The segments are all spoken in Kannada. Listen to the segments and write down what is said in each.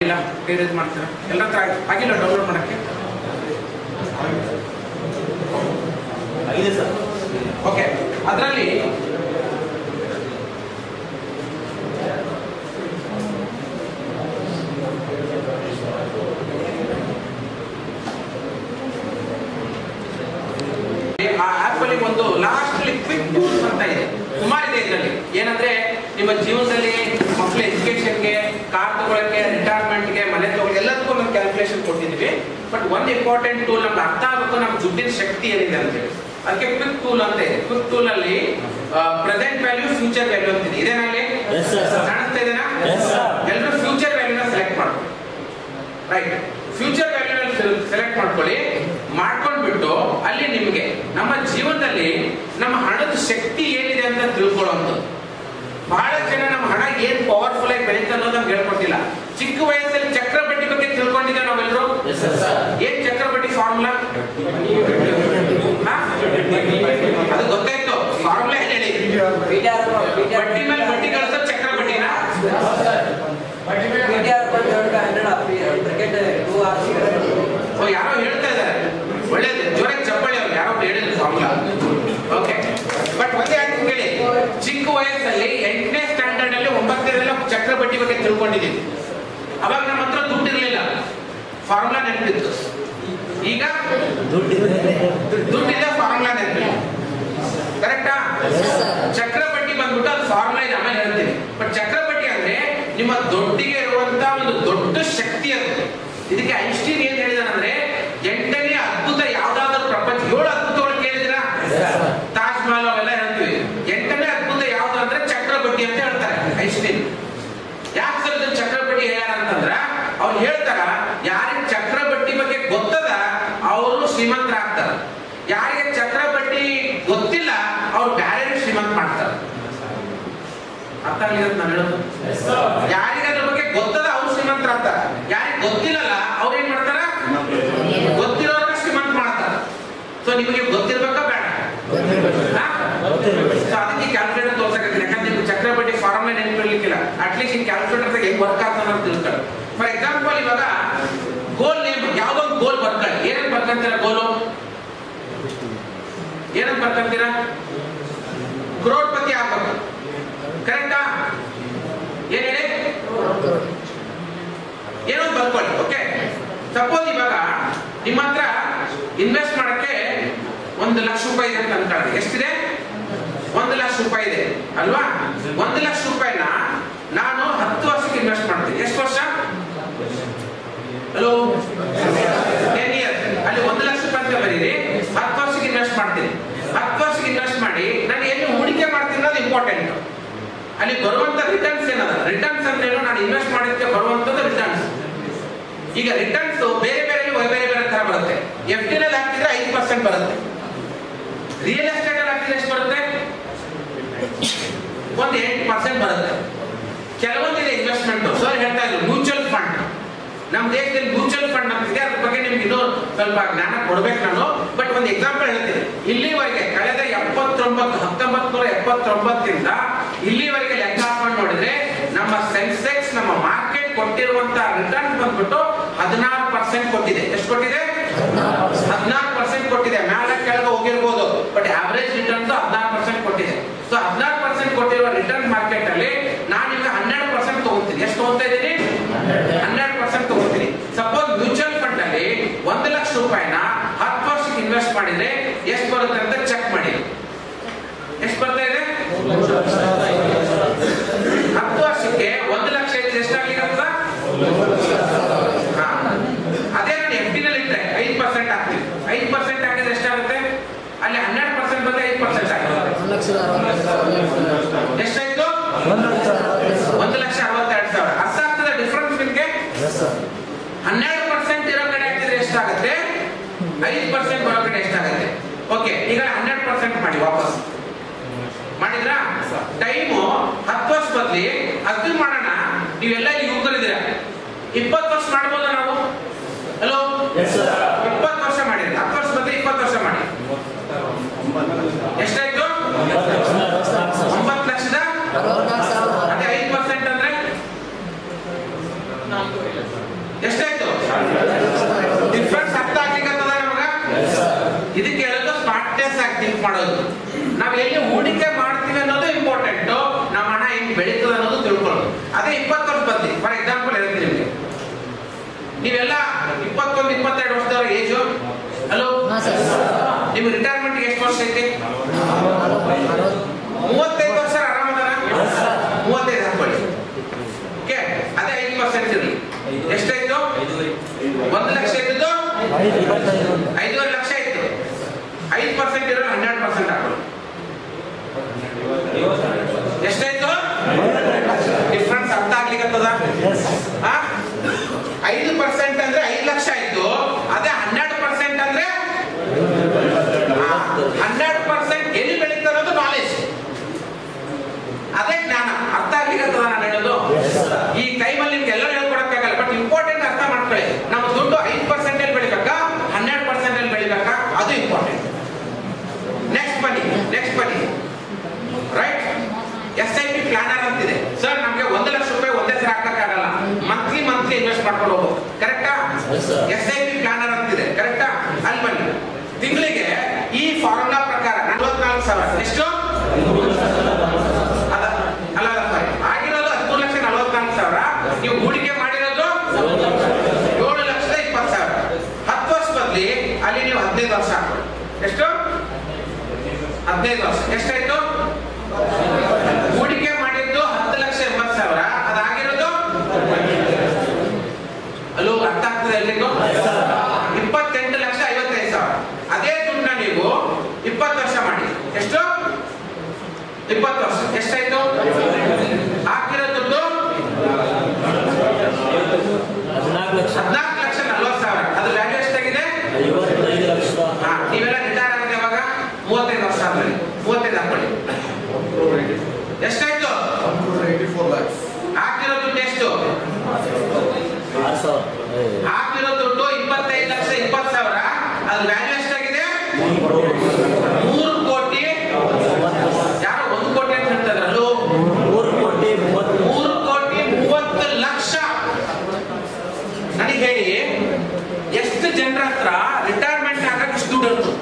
ಇಲ್ಲ ಬೇರೆ ಮಾಡ್ತೀರಾ ಎಲ್ಲ ಹತ್ರ ಆಗಿಲ್ಲ ಡೌನ್ಲೋಡ್ ಮಾಡಕ್ಕೆ ಆಗಿದೆ ಸರ್ ಓಕೆ ಅದರಲ್ಲಿ ಆ ಆಪ್ ಅಲ್ಲಿ ಒಂದು ಲಾಸ್ಟ್ ಅಲ್ಲಿ ಕ್ವಿಕ್ ಟೂಲ್ಸ್ ಅಂತ ಇದೆ ಸುಮಾರು ಇದೆ ಇದರಲ್ಲಿ ಏನಂದ್ರೆ ನಿಮ್ಮ ಜೀವನದಲ್ಲಿ ಮಕ್ಕಳ ಎಜುಕೇಶನ್ಗೆ ಕಾರ್ ತಗೊಳಕ್ಕೆ ರಿಟೈರ್ಮೆಂಟ್ಗೆ ಮನೆ ತಗೊಳ್ಳಕ್ಕೆ ಎಲ್ಲದಕ್ಕೂ ಒಂದು ಕ್ಯಾಲ್ಕುಲೇಷನ್ ಕೊಟ್ಟಿದ್ದೀವಿ ಬಟ್ ಒಂದು ಇಂಪಾರ್ಟೆಂಟ್ ಟೂಲ್ ನಮ್ಗೆ ಅರ್ಥ ಆಗಬೇಕು ನಮ್ಮ ದುಡ್ಡಿನ ಶಕ್ತಿ ಏನಿದೆ ಅಂತ ಹೇಳಿ ಅದಕ್ಕೆ ಕ್ವಿಕ್ ಟೂಲ್ ಅಂತ ಇದೆ ಕ್ವಿಕ್ ಟೂಲ್ ಅಲ್ಲಿ ಪ್ರೆಸೆಂಟ್ ವ್ಯಾಲ್ಯೂ ಫ್ಯೂಚರ್ ವ್ಯಾಲ್ಯೂ ಅಂತಿದೆ ಇದೇನಲ್ಲಿ Yes, sir. ಕಾಣಿಸ್ತಾ ಇದೆನಾ Yes, sir. ಎಲ್ಲರೂ ಫ್ಯೂಚರ್ ವ್ಯಾಲ್ಯೂನ ಸೆಲೆಕ್ಟ್ ಮಾಡ್ಕೊಳ್ಳಿ ರೈಟ್ ಫ್ಯೂಚರ್ ವ್ಯಾಲ್ಯೂನ ಸೆಲೆಕ್ಟ್ ಮಾಡ್ಕೊಳ್ಳಿ ಮಾಡ್ಕೊಂಡ್ಬಿಟ್ಟು ಅಲ್ಲಿ ನಿಮಗೆ ನಮ್ಮ ಜೀವನದಲ್ಲಿ ನಮ್ಮ ಹಣದ ಶಕ್ತಿ ಏನಿದೆ ಅಂತ ತಿಳ್ಕೊಳ್ಳೋದು ಬಹಳ ಜನ ನಮ್ಮ ಹಣ ಏನ್ ಪವರ್ಫುಲ್ ಆಗಿ ಬೆಳೀತಾ ಅನ್ನೋದು ನಮ್ಗೆ ಹೇಳ್ಕೊಟ್ಟಿಲ್ಲ ಚಿಕ್ಕ ವಯಸ್ಸಲ್ಲಿ ಚಕ್ರಬಡ್ಡಿ ಬಗ್ಗೆ ತಿಳ್ಕೊಂಡಿದ್ದೆ ನಾವೆಲ್ಲರೂ ಎಸ್ ಸರ್ ಸರ್ ಏನ್ ಚಕ್ರಬಡ್ಡಿ ಫಾರ್ಮುಲಾ ಅದು ಗೊತ್ತಾಯ್ತು ಫಾರ್ಮುಲಾ ಹೇಳಿ ಬಡ್ಡಿ ಮೇಲೆ ಬಡ್ಡಿ ಕಳಿಸೋ ಚಕ್ರಬಡ್ಡಿನ ಓ ಯಾರೋ ಹೇಳ್ತಾ ಇದ್ದಾರೆ ಒಳ್ಳೇದು ಜೋರಾಗಿ ಚಪ್ಪಳಿ ಅವ್ರು ಯಾರೋ ಹೇಳಿದ್ರು ಫಾರ್ಮುಲಾ ಓಕೆ ಬಟ್ ಒಂದೇ ಆಯ್ತು ಕೇಳಿ ಚಿಕ್ಕ ವಯಸ್ಸಲ್ಲಿ ಎಂಟನೇ ಸ್ಟ್ಯಾಂಡರ್ಡ್ ಅಲ್ಲಿ ಒಂಬತ್ತನೇದಲ್ಲ ಚಕ್ರಬಡ್ಡಿ ಬಗ್ಗೆ ತಿಳ್ಕೊಂಡಿದ್ದೀವಿ ಅವಾಗ ನಮ್ಮ ಹತ್ರ ದುಡ್ಡು ಇರಲಿಲ್ಲ ಫಾರ್ಮುಲಾ ನೆನಪಿತ್ತು ಈಗ ದುಡ್ಡಿದೆ ದುಡ್ಡಿದೆ ಫಾರ್ಮುಲಾ ನೆನಪಿಲ್ಲ ಕರೆಕ್ಟಾ ಚಕ್ರಬಡ್ಡಿ ಬಂದ್ಬಿಟ್ಟು ಅದು ಫಾರ್ಮುಲಾ ಇದೆ ಆಮೇಲೆ ಹೇಳ್ತೀನಿ ಬಟ್ ಚಕ್ರಬಡ್ಡಿ ಅಂದ್ರೆ ನಿಮ್ಮ ದುಡ್ಡಿಗೆ ಇರುವಂತ ಒಂದು ದೊಡ್ಡ ಶಕ್ತಿ ಅದು ಇದಕ್ಕೆ ಐನ್ಸ್ಟೀನ್ ಏನ್ ಹೇಳಿದಾನಂದ್ರೆ ಎಂಟನೇ ಅದ್ಭುತ ಯಾವ್ದಾದ್ರು ಪ್ರಪಂಚ ಏಳು ಅದ್ಭುತಗಳು ಕೇಳಿದಿರಾ ತಾಜ್ ಮಹಲ್ ಅವೆಲ್ಲ ಹೇಳ್ತೀವಿ ಎಂಟನೇ ಅದ್ಭುತ ಯಾವ್ದು ಅಂದ್ರೆ ಚಕ್ರಬಡ್ಡಿ ಅಂತ ಹೇಳ್ತಾರೆ ಐನ್ಸ್ಟೀನ್ ಯಾಕೆ ಸರ್ ಇದು ಚಕ್ರಬಡ್ಡಿ ಹೇಳ್ಯಾರ ಅಂತಂದ್ರ ಅವ್ರು ಹೇಳ್ತಾರ ಯಾರಿಗೆ ಚಕ್ರಬಡ್ಡಿ ಬಗ್ಗೆ ಗೊತ್ತದ ಅವರು ಶ್ರೀಮಂತರಾಗ್ತಾರ ಯಾರಿಗೆ ಚಕ್ರಬಡ್ಡಿ ಗೊತ್ತಿಲ್ಲ ಅವ್ರು ಬ್ಯಾರೆ ಶ್ರೀಮಂತ ಮಾಡ್ತಾರ ಅರ್ಥ ಆಗಲಿಲ್ಲ ನಾನು ಹೇಳೋದು ಯಾರಿಗೆ ಅದ್ರ ಬಗ್ಗೆ ಗೊತ್ತದ ಅವ್ರು ಶ್ರೀಮಂತರಾಗ್ತಾರ ಯಾರಿಗೆ ಗೊತ್ತಿಲ್ಲಲ್ಲ ಅವ್ರು ಏನ್ ಮಾಡ್ತಾರ ಗೊತ್ತಿರೋರ್ನ ಶ್ರೀಮಂತ ಮಾಡ್ತಾರ ಸೊ ನಿಮಗೆ ಗೊತ್ತಿರ್ಬೇಕಾ ಬೇಡ ಹಾ? ಸೊ ಅದಕ್ಕೆ ಕ್ಯಾಲ್ಕುಲೇಟರ್ ತೋರ್ಸಕತ್ತೀನಿ ಯಾಕಂದ್ರೆ ನಿಮ್ಗೆ ಚಕ್ರಬಡ್ಡಿ ಫಾರ್ಮುಲಾ ನೆನಪಿರ್ಲಿಕ್ಕಿಲ್ಲ ಅಟ್ಲೀಸ್ಟ್ ಈ ಕ್ಯಾಲ್ಕುಲೇಟರ್ ಹೆಂಗ್ ವರ್ಕ್ ಆಗ್ತಾನ ಅಂತ ತಿಳ್ಕೊಳ್ಳಿ ಫಾರ್ ಎಕ್ಸಾಂಪಲ್ ಇವಾಗ ಗೋಲ್ ನೇಮ್ ಯಾವ್ದೊಂದು ಗೋಲ್ ಬರ್ಕೊಳ್ಳಿ ಏನಂತ ಬರ್ಕೊಂತೀರ ಗೋಲು ಏನಂತ ಬರ್ಕೊಂತೀರ ಕ್ರೋಡ್ಪತಿ ಆಗ್ಬೇಕು ಕರೆಕ್ಟಾ ಏನ್ ಹೇಳಿ ಏನೋ ಒಂದ್ ಬರ್ಕೊಳ್ಳಿ ಓಕೆ ಸಪೋಸ್ ಇವಾಗ ನಿಮ್ಮ ಹತ್ರ ಇನ್ವೆಸ್ಟ್ ಮಾಡಕ್ಕೆ ಒಂದು ಲಕ್ಷ ರೂಪಾಯಿ ಇದೆ ಅಂತ ಅನ್ಕೊಳ್ಳಿ ಎಷ್ಟಿದೆ ಒಂದು ಲಕ್ಷ ರೂಪಾಯಿ ಇದೆ ಅಲ್ವಾ ಒಂದು ಲಕ್ಷ ರೂಪಾಯಿನ ನಾನು ಹತ್ತು ವರ್ಷಕ್ಕೆ ಇನ್ವೆಸ್ಟ್ ಮಾಡ್ತೀನಿ ಎಷ್ಟು ವರ್ಷ ಹಲೋ ಟೆನ್ ಇಯರ್ಸ್ ಅಲ್ಲಿ ಒಂದು ಲಕ್ಷ ರೂಪಾಯಿ ಅಂತ ಬರೀರಿ ಹತ್ತು ವರ್ಷಕ್ಕೆ ಇನ್ವೆಸ್ಟ್ ಮಾಡ್ತೀನಿ ಹತ್ತು ವರ್ಷಕ್ಕೆ ಇನ್ವೆಸ್ಟ್ ಮಾಡಿ ನಾನು ಎಲ್ಲಿ ಹೂಡಿಕೆ ಮಾಡ್ತೀನಿ ಅನ್ನೋದು ಇಂಪಾರ್ಟೆಂಟ್ ಅಲ್ಲಿ ಬರುವಂತ ರಿಟರ್ನ್ಸ್ ಏನದ ರಿಟರ್ನ್ಸ್ ಅಂದ್ರೆ ಏನು ನಾನು ಇನ್ವೆಸ್ಟ್ ಮಾಡಿದ್ದಕ್ಕೆ ಬರುವಂತದ್ದು ರಿಟರ್ನ್ಸ್ ಈಗ ರಿಟರ್ನ್ಸ್ ಬೇರೆ ಬೇರೆ ಬೇರೆ ಬೇರೆ ತರ ಬರುತ್ತೆ ಎಫ್ ಟಿ ನಲ್ಲಿ ಹಾಕಿದ್ರೆ ಐದು ಪರ್ಸೆಂಟ್ ಬರುತ್ತೆ ರಿಯಲ್ ಎಸ್ಟೇಟ್ ಅಲ್ಲಿ ಹಾಕಿದ್ರೆ ಎಷ್ಟು ಬರುತ್ತೆ ಒಂದು ಎಂಟು ಪರ್ಸೆಂಟ್ ಬರುತ್ತೆ ಕೆಲವೊಂದಿದೆ ಇನ್ವೆಸ್ಟ್ಮೆಂಟ್ ಸರ್ ಹೇಳ್ತಾ ಇದ್ರು ಮ್ಯೂಚುವಲ್ ಫಂಡ್ ನಮ್ಮ ದೇಶದಲ್ಲಿ ಮ್ಯೂಚುವಲ್ ಫಂಡ್ ಅಂತಿದೆ ಅದ್ರ ಬಗ್ಗೆ ನಿಮ್ಗೆ ಇನ್ನೂ ಸ್ವಲ್ಪ ಜ್ಞಾನ ಕೊಡ್ಬೇಕು ನಾನು ಬಟ್ ಒಂದು ಎಕ್ಸಾಂಪಲ್ ಹೇಳ್ತೀನಿ ಇಲ್ಲಿವರೆಗೆ ಕಳೆದ ಎಪ್ಪತ್ತೊಂಬತ್ತು ಹತ್ತೊಂಬತ್ತು ನೂರ ಎಪ್ಪತ್ತೊಂಬತ್ತರಿಂದ ಇಲ್ಲಿವರೆಗೆ ಲೆಕ್ಕ ಹಾಕೊಂಡು ನೋಡಿದ್ರೆ ನಮ್ಮ ಸೆನ್ಸೆಕ್ಸ್ ನಮ್ಮ ಮಾರ್ಕೆಟ್ ಕೊಟ್ಟಿರುವಂತ ರಿಟರ್ನ್ ಬಂದ್ಬಿಟ್ಟು ಹದಿನಾರು ಪರ್ಸೆಂಟ್ ಕೊಟ್ಟಿದೆ ಎಷ್ಟು ಕೊಟ್ಟಿದೆ ಹದಿನಾರು ಪರ್ಸೆಂಟ್ ಕೊಟ್ಟಿದೆ ಮೇಲೆ ಕೆಳಗೆ ಹೋಗಿರ್ಬೋದು ಬಟ್ ಆವರೇಜ್ ರಿಟರ್ನ್ ಹದಿನಾರು ಪರ್ಸೆಂಟ್ ಕೊಟ್ಟಿದೆ ಸೊ ಹದಿನಾರು ಪರ್ಸೆಂಟ್ ಕೊಟ್ಟಿರುವ ರಿಟರ್ನ್ ಮಾರ್ಕೆಟ್ ಅಲ್ಲಿ ನಾನು ನಿಮ್ಗೆ ಹನ್ನೆರಡು ಪರ್ಸೆಂಟ್ ತಗೋತೀನಿ ಎಷ್ಟು ತಗೋತಾ ಇದ್ದೀನಿ ಹನ್ನೆರಡು ಪರ್ಸೆಂಟ್ ತಗೋತೀನಿ ಸಪೋಸ್ ಮ್ಯೂಚುವಲ್ ಫಂಡ್ ಅಲ್ಲಿ ಒಂದು ಲಕ್ಷ ರೂಪಾಯಿನ ಹತ್ತು ವರ್ಷಕ್ಕೆ ಇನ್ವೆಸ್ಟ್ ಮಾಡಿದ್ರೆ ಎಷ್ಟು ಬರುತ್ತೆ ಅಂತ ಚೆಕ್ ಮಾಡಿ ಎಷ್ಟು ಬರ್ತಾ ಇದೆ ಹತ್ತು ವರ್ಷಕ್ಕೆ ಒಂದು ಲಕ್ಷ ಇದ್ರೆ ಎಷ್ಟಾಗ್ಲಿಕ್ಕತ್ತ ಹಾ. ಅದೇ ನಾನು ಎಫ್ ನಲ್ಲಿ ಇಟ್ಟರೆ ಐದು ಪರ್ಸೆಂಟ್ ಹಾಕ್ತೀವಿ ಐದು ಪರ್ಸೆಂಟ್ ಹಾಕಿದ್ರೆ ಎಷ್ಟಾಗುತ್ತೆ ಅಲ್ಲಿ ಹನ್ನೆರಡು ಪರ್ಸೆಂಟ್ ಬಂದ್ರೆ ಐದು ಪರ್ಸೆಂಟ್ ಆಗುತ್ತೆ ಎಷ್ಟಾಯ್ತು ಒಂದು ಲಕ್ಷ ಅರವತ್ತೆರಡು ಸಾವಿರ ಅರ್ಥ ಆಗ್ತದೆ ಡಿಫ್ರೆನ್ಸ್ ನಿಮ್ಗೆ ಹನ್ನೆರಡು ಪರ್ಸೆಂಟ್ ಇರೋ ಕಡೆ ಹಾಕಿದ್ರೆ ಎಷ್ಟಾಗುತ್ತೆ ಐದು ಪರ್ಸೆಂಟ್ ಬರೋ ಕಡೆ ಎಷ್ಟಾಗುತ್ತೆ ಓಕೆ ಈಗ ಹನ್ನೆರಡು ಪರ್ಸೆಂಟ್ ಮಾಡಿ ವಾಪಸ್ ಮಾಡಿದ್ರಾ ಟೈಮು ಹತ್ತು ವರ್ಷ ಬದ್ಲಿ ಹತ್ತು ಮಾಡೋಣ ನೀವೆಲ್ಲ ಇಲ್ಲಿ ಯುವಕರಿದ್ದೀರಾ ಇಪ್ಪತ್ತು ವರ್ಷ ಮಾಡ್ಬೋದಾ ನಾವು ಹಲೋ ಎಸ್ ಸರ್ ಇಪ್ಪತ್ತು ವರ್ಷ ಮಾಡಿದ್ರಿ ಹತ್ತು ವರ್ಷ ಬದ್ಲಿ ಇಪ್ಪತ್ತು ವರ್ಷ ಮಾಡಿ ಎಷ್ಟಾಯ್ತು ಒಂಬತ್ತು ಲಕ್ಷದ ಅದೇ ಐದು ಪರ್ಸೆಂಟ್ ಅಂದ್ರೆ ಎಷ್ಟಾಯ್ತು ಡಿಫ್ರೆನ್ಸ್ ಅರ್ಥ ಆಗ್ಲಿಕ್ಕತ್ತದ ನಮಗ ಇದಕ್ಕೆ ಹೇಳೋದು ಸ್ಮಾರ್ಟ್ನೆಸ್ ಆಗಿ ಥಿಂಕ್ ಮಾಡೋದು ನಾವ್ ಎಲ್ಲಿ ಹೂಡಿಕೆ ಮಾಡ್ತೀವಿ ಅನ್ನೋದು ಇಂಪಾರ್ಟೆಂಟ್ ನಮ್ಮ ಹಣ ಹೆಂಗ್ ಬೆಳೀತದೆ ಅನ್ನೋದು ತಿಳ್ಕೊಳ್ಳೋದು ಅದೇ ಇಪ್ಪತ್ತು ವರ್ಷ ಬಂದಿ ಫಾರ್ ಎಕ್ಸಾಂಪಲ್ ಹೇಳ್ತೀನಿ ನಿಮ್ಗೆ ನೀವೆಲ್ಲ ಇಪ್ಪತ್ತೊಂದು ಇಪ್ಪತ್ತೆರಡು ವರ್ಷದವ್ರ ಏಜು ಹಲೋ ಹಾ ಸರ್ ನಿಮ್ ರಿಟೈರ್ಮೆಂಟ್ ಎಷ್ಟು ವರ್ಷ ಐತಿ ಮೂವತ್ತೈದು ವರ್ಷ ಆರಾಮದಾನ ಮೂವತ್ತೈದು ಹಾಕೊಳ್ಳಿ ಓಕೆ ಅದೇ ಐದು ಪರ್ಸೆಂಟ್ ಇರಲಿ ಎಷ್ಟಾಯ್ತು ಒಂದು ಲಕ್ಷ ಇದ್ದದ್ದು ಐದೂವರೆ ಲಕ್ಷ ಇತ್ತು ಐದು ಪರ್ಸೆಂಟ್ ಇರೋದು ಹನ್ನೆರಡು ಪರ್ಸೆಂಟ್ ಹಾಕೊಳ್ಳಿ ಎಷ್ಟಾಯ್ತು ಡಿಫ್ರೆನ್ಸ್ ಅರ್ಥ ಆಗ್ಲಿಕ್ಕತ್ತದ ಆ? ಐದು ಪರ್ಸೆಂಟ್ ಅಂದ್ರೆ ಐದು ಲಕ್ಷ ಆಯ್ತು ಅದೇ ಹನ್ನೆರಡು ಪರ್ಸೆಂಟ್ ಅಂದ್ರೆ ಹನ್ನೆರಡು ಪರ್ಸೆಂಟ್ ಎಲ್ಲಿ ಬೆಳೀತಾ ಇರೋದು ನಾಲೆಜ್ ಅದೇ ಜ್ಞಾನ ಅರ್ಥ ಆಗ್ಲಿಕ್ಕತ್ತದ ನಾನು ಹೇಳೋದು ಈ ಟೈಮಲ್ಲಿ ನಿಮ್ಗೆ ಎಲ್ಲರೂ ಹೇಳ್ಕೊಡಕ್ಕಾಗಲ್ಲ ಬಟ್ ಇಂಪಾರ್ಟೆಂಟ್ ಅರ್ಥ ಮಾಡ್ಕೊಳ್ಳಿ ನಮ್ಮ ದುಡ್ಡು ಐದು ಪರ್ಸೆಂಟ್ ಅಲ್ಲಿ ಬೆಳಿಬೇಕಾ ಹನ್ನೆರಡು ಪರ್ಸೆಂಟ್ ಅಲ್ಲಿ ಬೆಳಿಬೇಕಾ ಅದು ಇಂಪಾರ್ಟೆಂಟ್ ನೆಕ್ಸ್ಟ್ ಬನ್ನಿ ನೆಕ್ಸ್ಟ್ ಬನ್ನಿ right S I P planner ಅಂತಿದೆ ಸರ್ ನಮ್ಗೆ ಒಂದು ಲಕ್ಷ ರೂಪಾಯಿ ಒಂದೇ ಸಲ ಹಾಕಕ್ಕಾಗಲ್ಲ ಮಂತ್ಲಿ ಮಂತ್ಲಿ ಇನ್ವೆಸ್ಟ್ ಮಾಡ್ಕೊಂಡು ಹೋಗ್ಬೋದು ಕರೆಕ್ಟಾ Yes, sir. S I P planner ಅಂತಿದೆ ಕರೆಕ್ಟಾ ಅಲ್ಲಿ ಬನ್ನಿ ತಿಂಗಳಿಗೆ ಈ ಫಾರ್ಮುಲಾ ಪ್ರಕಾರ ನಲವತ್ನಾಲ್ಕು ಸಾವಿರ ಎಷ್ಟು ಅದ ಅಲ್ಲ ಅಲ್ಲ sorry. ಆಗಿರೋದು ಹದಿಮೂರು ಲಕ್ಷ ನಲವತ್ನಾಲ್ಕು ಸಾವಿರ ನೀವು ಹೂಡಿಕೆ ಮಾಡಿರೋದು ಏಳು ಲಕ್ಷದ ಇಪ್ಪತ್ತು ಸಾವಿರ ಹತ್ತು ವರ್ಷ ಬದಲಿ ಅಲ್ಲಿ ನೀವು ಹದಿನೈದು ವರ್ಷ ಹಾಕೊಳ್ಳಿ ಎಷ್ಟು ಹದಿನೈದು ವರ್ಷ ಎಷ್ಟಾಯ್ತು ಹೂಡಿಕೆ ಮಾಡಿದ್ದು ಹತ್ತು ಲಕ್ಷ ಎಂಬತ್ತು ಸಾವಿರ ಅದಾಗಿರೋದು ಅಲ್ಲೂ ಅರ್ಥ ಆಗ್ತದೆ ಎಲ್ರಿಗೂ ಇಪ್ಪತ್ತೆಂಟು ಲಕ್ಷ ಐವತ್ತೈದು ಸಾವಿರ ಅದೇ ದುಡ್ಡನ್ನ ನೀವು ಇಪ್ಪತ್ತು ವರ್ಷ ಮಾಡಿ ಎಷ್ಟು ಇಪ್ಪತ್ತು ವರ್ಷ ಎಷ್ಟಾಯ್ತು ಹಾಕಿರೋ ದುಡ್ಡು ಹದಿನಾಲ್ಕು ಲಕ್ಷ ಹದಿನಾಲ್ಕು ಲಕ್ಷ ನಲ್ವತ್ತು ಸಾವಿರ ಅದು ವ್ಯಾಲ್ಯೂ ಎಷ್ಟಾಗಿದೆ ಐವತ್ತೈದು ಲಕ್ಷದ ಹಾ, ನೀವೆಲ್ಲ ರಿಟೈರ್ ಆಗಿದೆ ಯಾವಾಗ ಮೂವತ್ತೈದು ವರ್ಷ ಆದ್ಮೇಲೆ ಮೂವತ್ತೈದು ಹಾಕೊಳ್ಳಿ ಎಷ್ಟಾಯ್ತು ಹಾಕಿರೋ ದುಡ್ಡು ಎಷ್ಟು ಆರು ಸಾವಿರ ಏ, ಹಾಕಿರೋ ದುಡ್ಡು ಇಪ್ಪತ್ತೈದು ಲಕ್ಷ ಇಪ್ಪತ್ತು ಸಾವಿರ ಅದು ವ್ಯಾಲ್ಯೂ ಎಷ್ಟಾಗಿದೆ ಮೂರು ಕೋಟಿ ಯಾರೋ ಒಂದು ಕೋಟಿ ಅಂತ ಹೇಳ್ತಾರಲ್ಲೂ ಮೂರು ಕೋಟಿ ಮೂವತ್ತು ಮೂರು ಕೋಟಿ ಮೂವತ್ತು ಲಕ್ಷ ನನಗೆ ಹೇಳಿ ಎಷ್ಟು ಜನರ ಹತ್ರ ರಿಟೈರ್ಮೆಂಟ್ ಆಗಕ್ಕೆ ಇಷ್ಟು ದುಡ್ಡು ಇರ್ತದೆ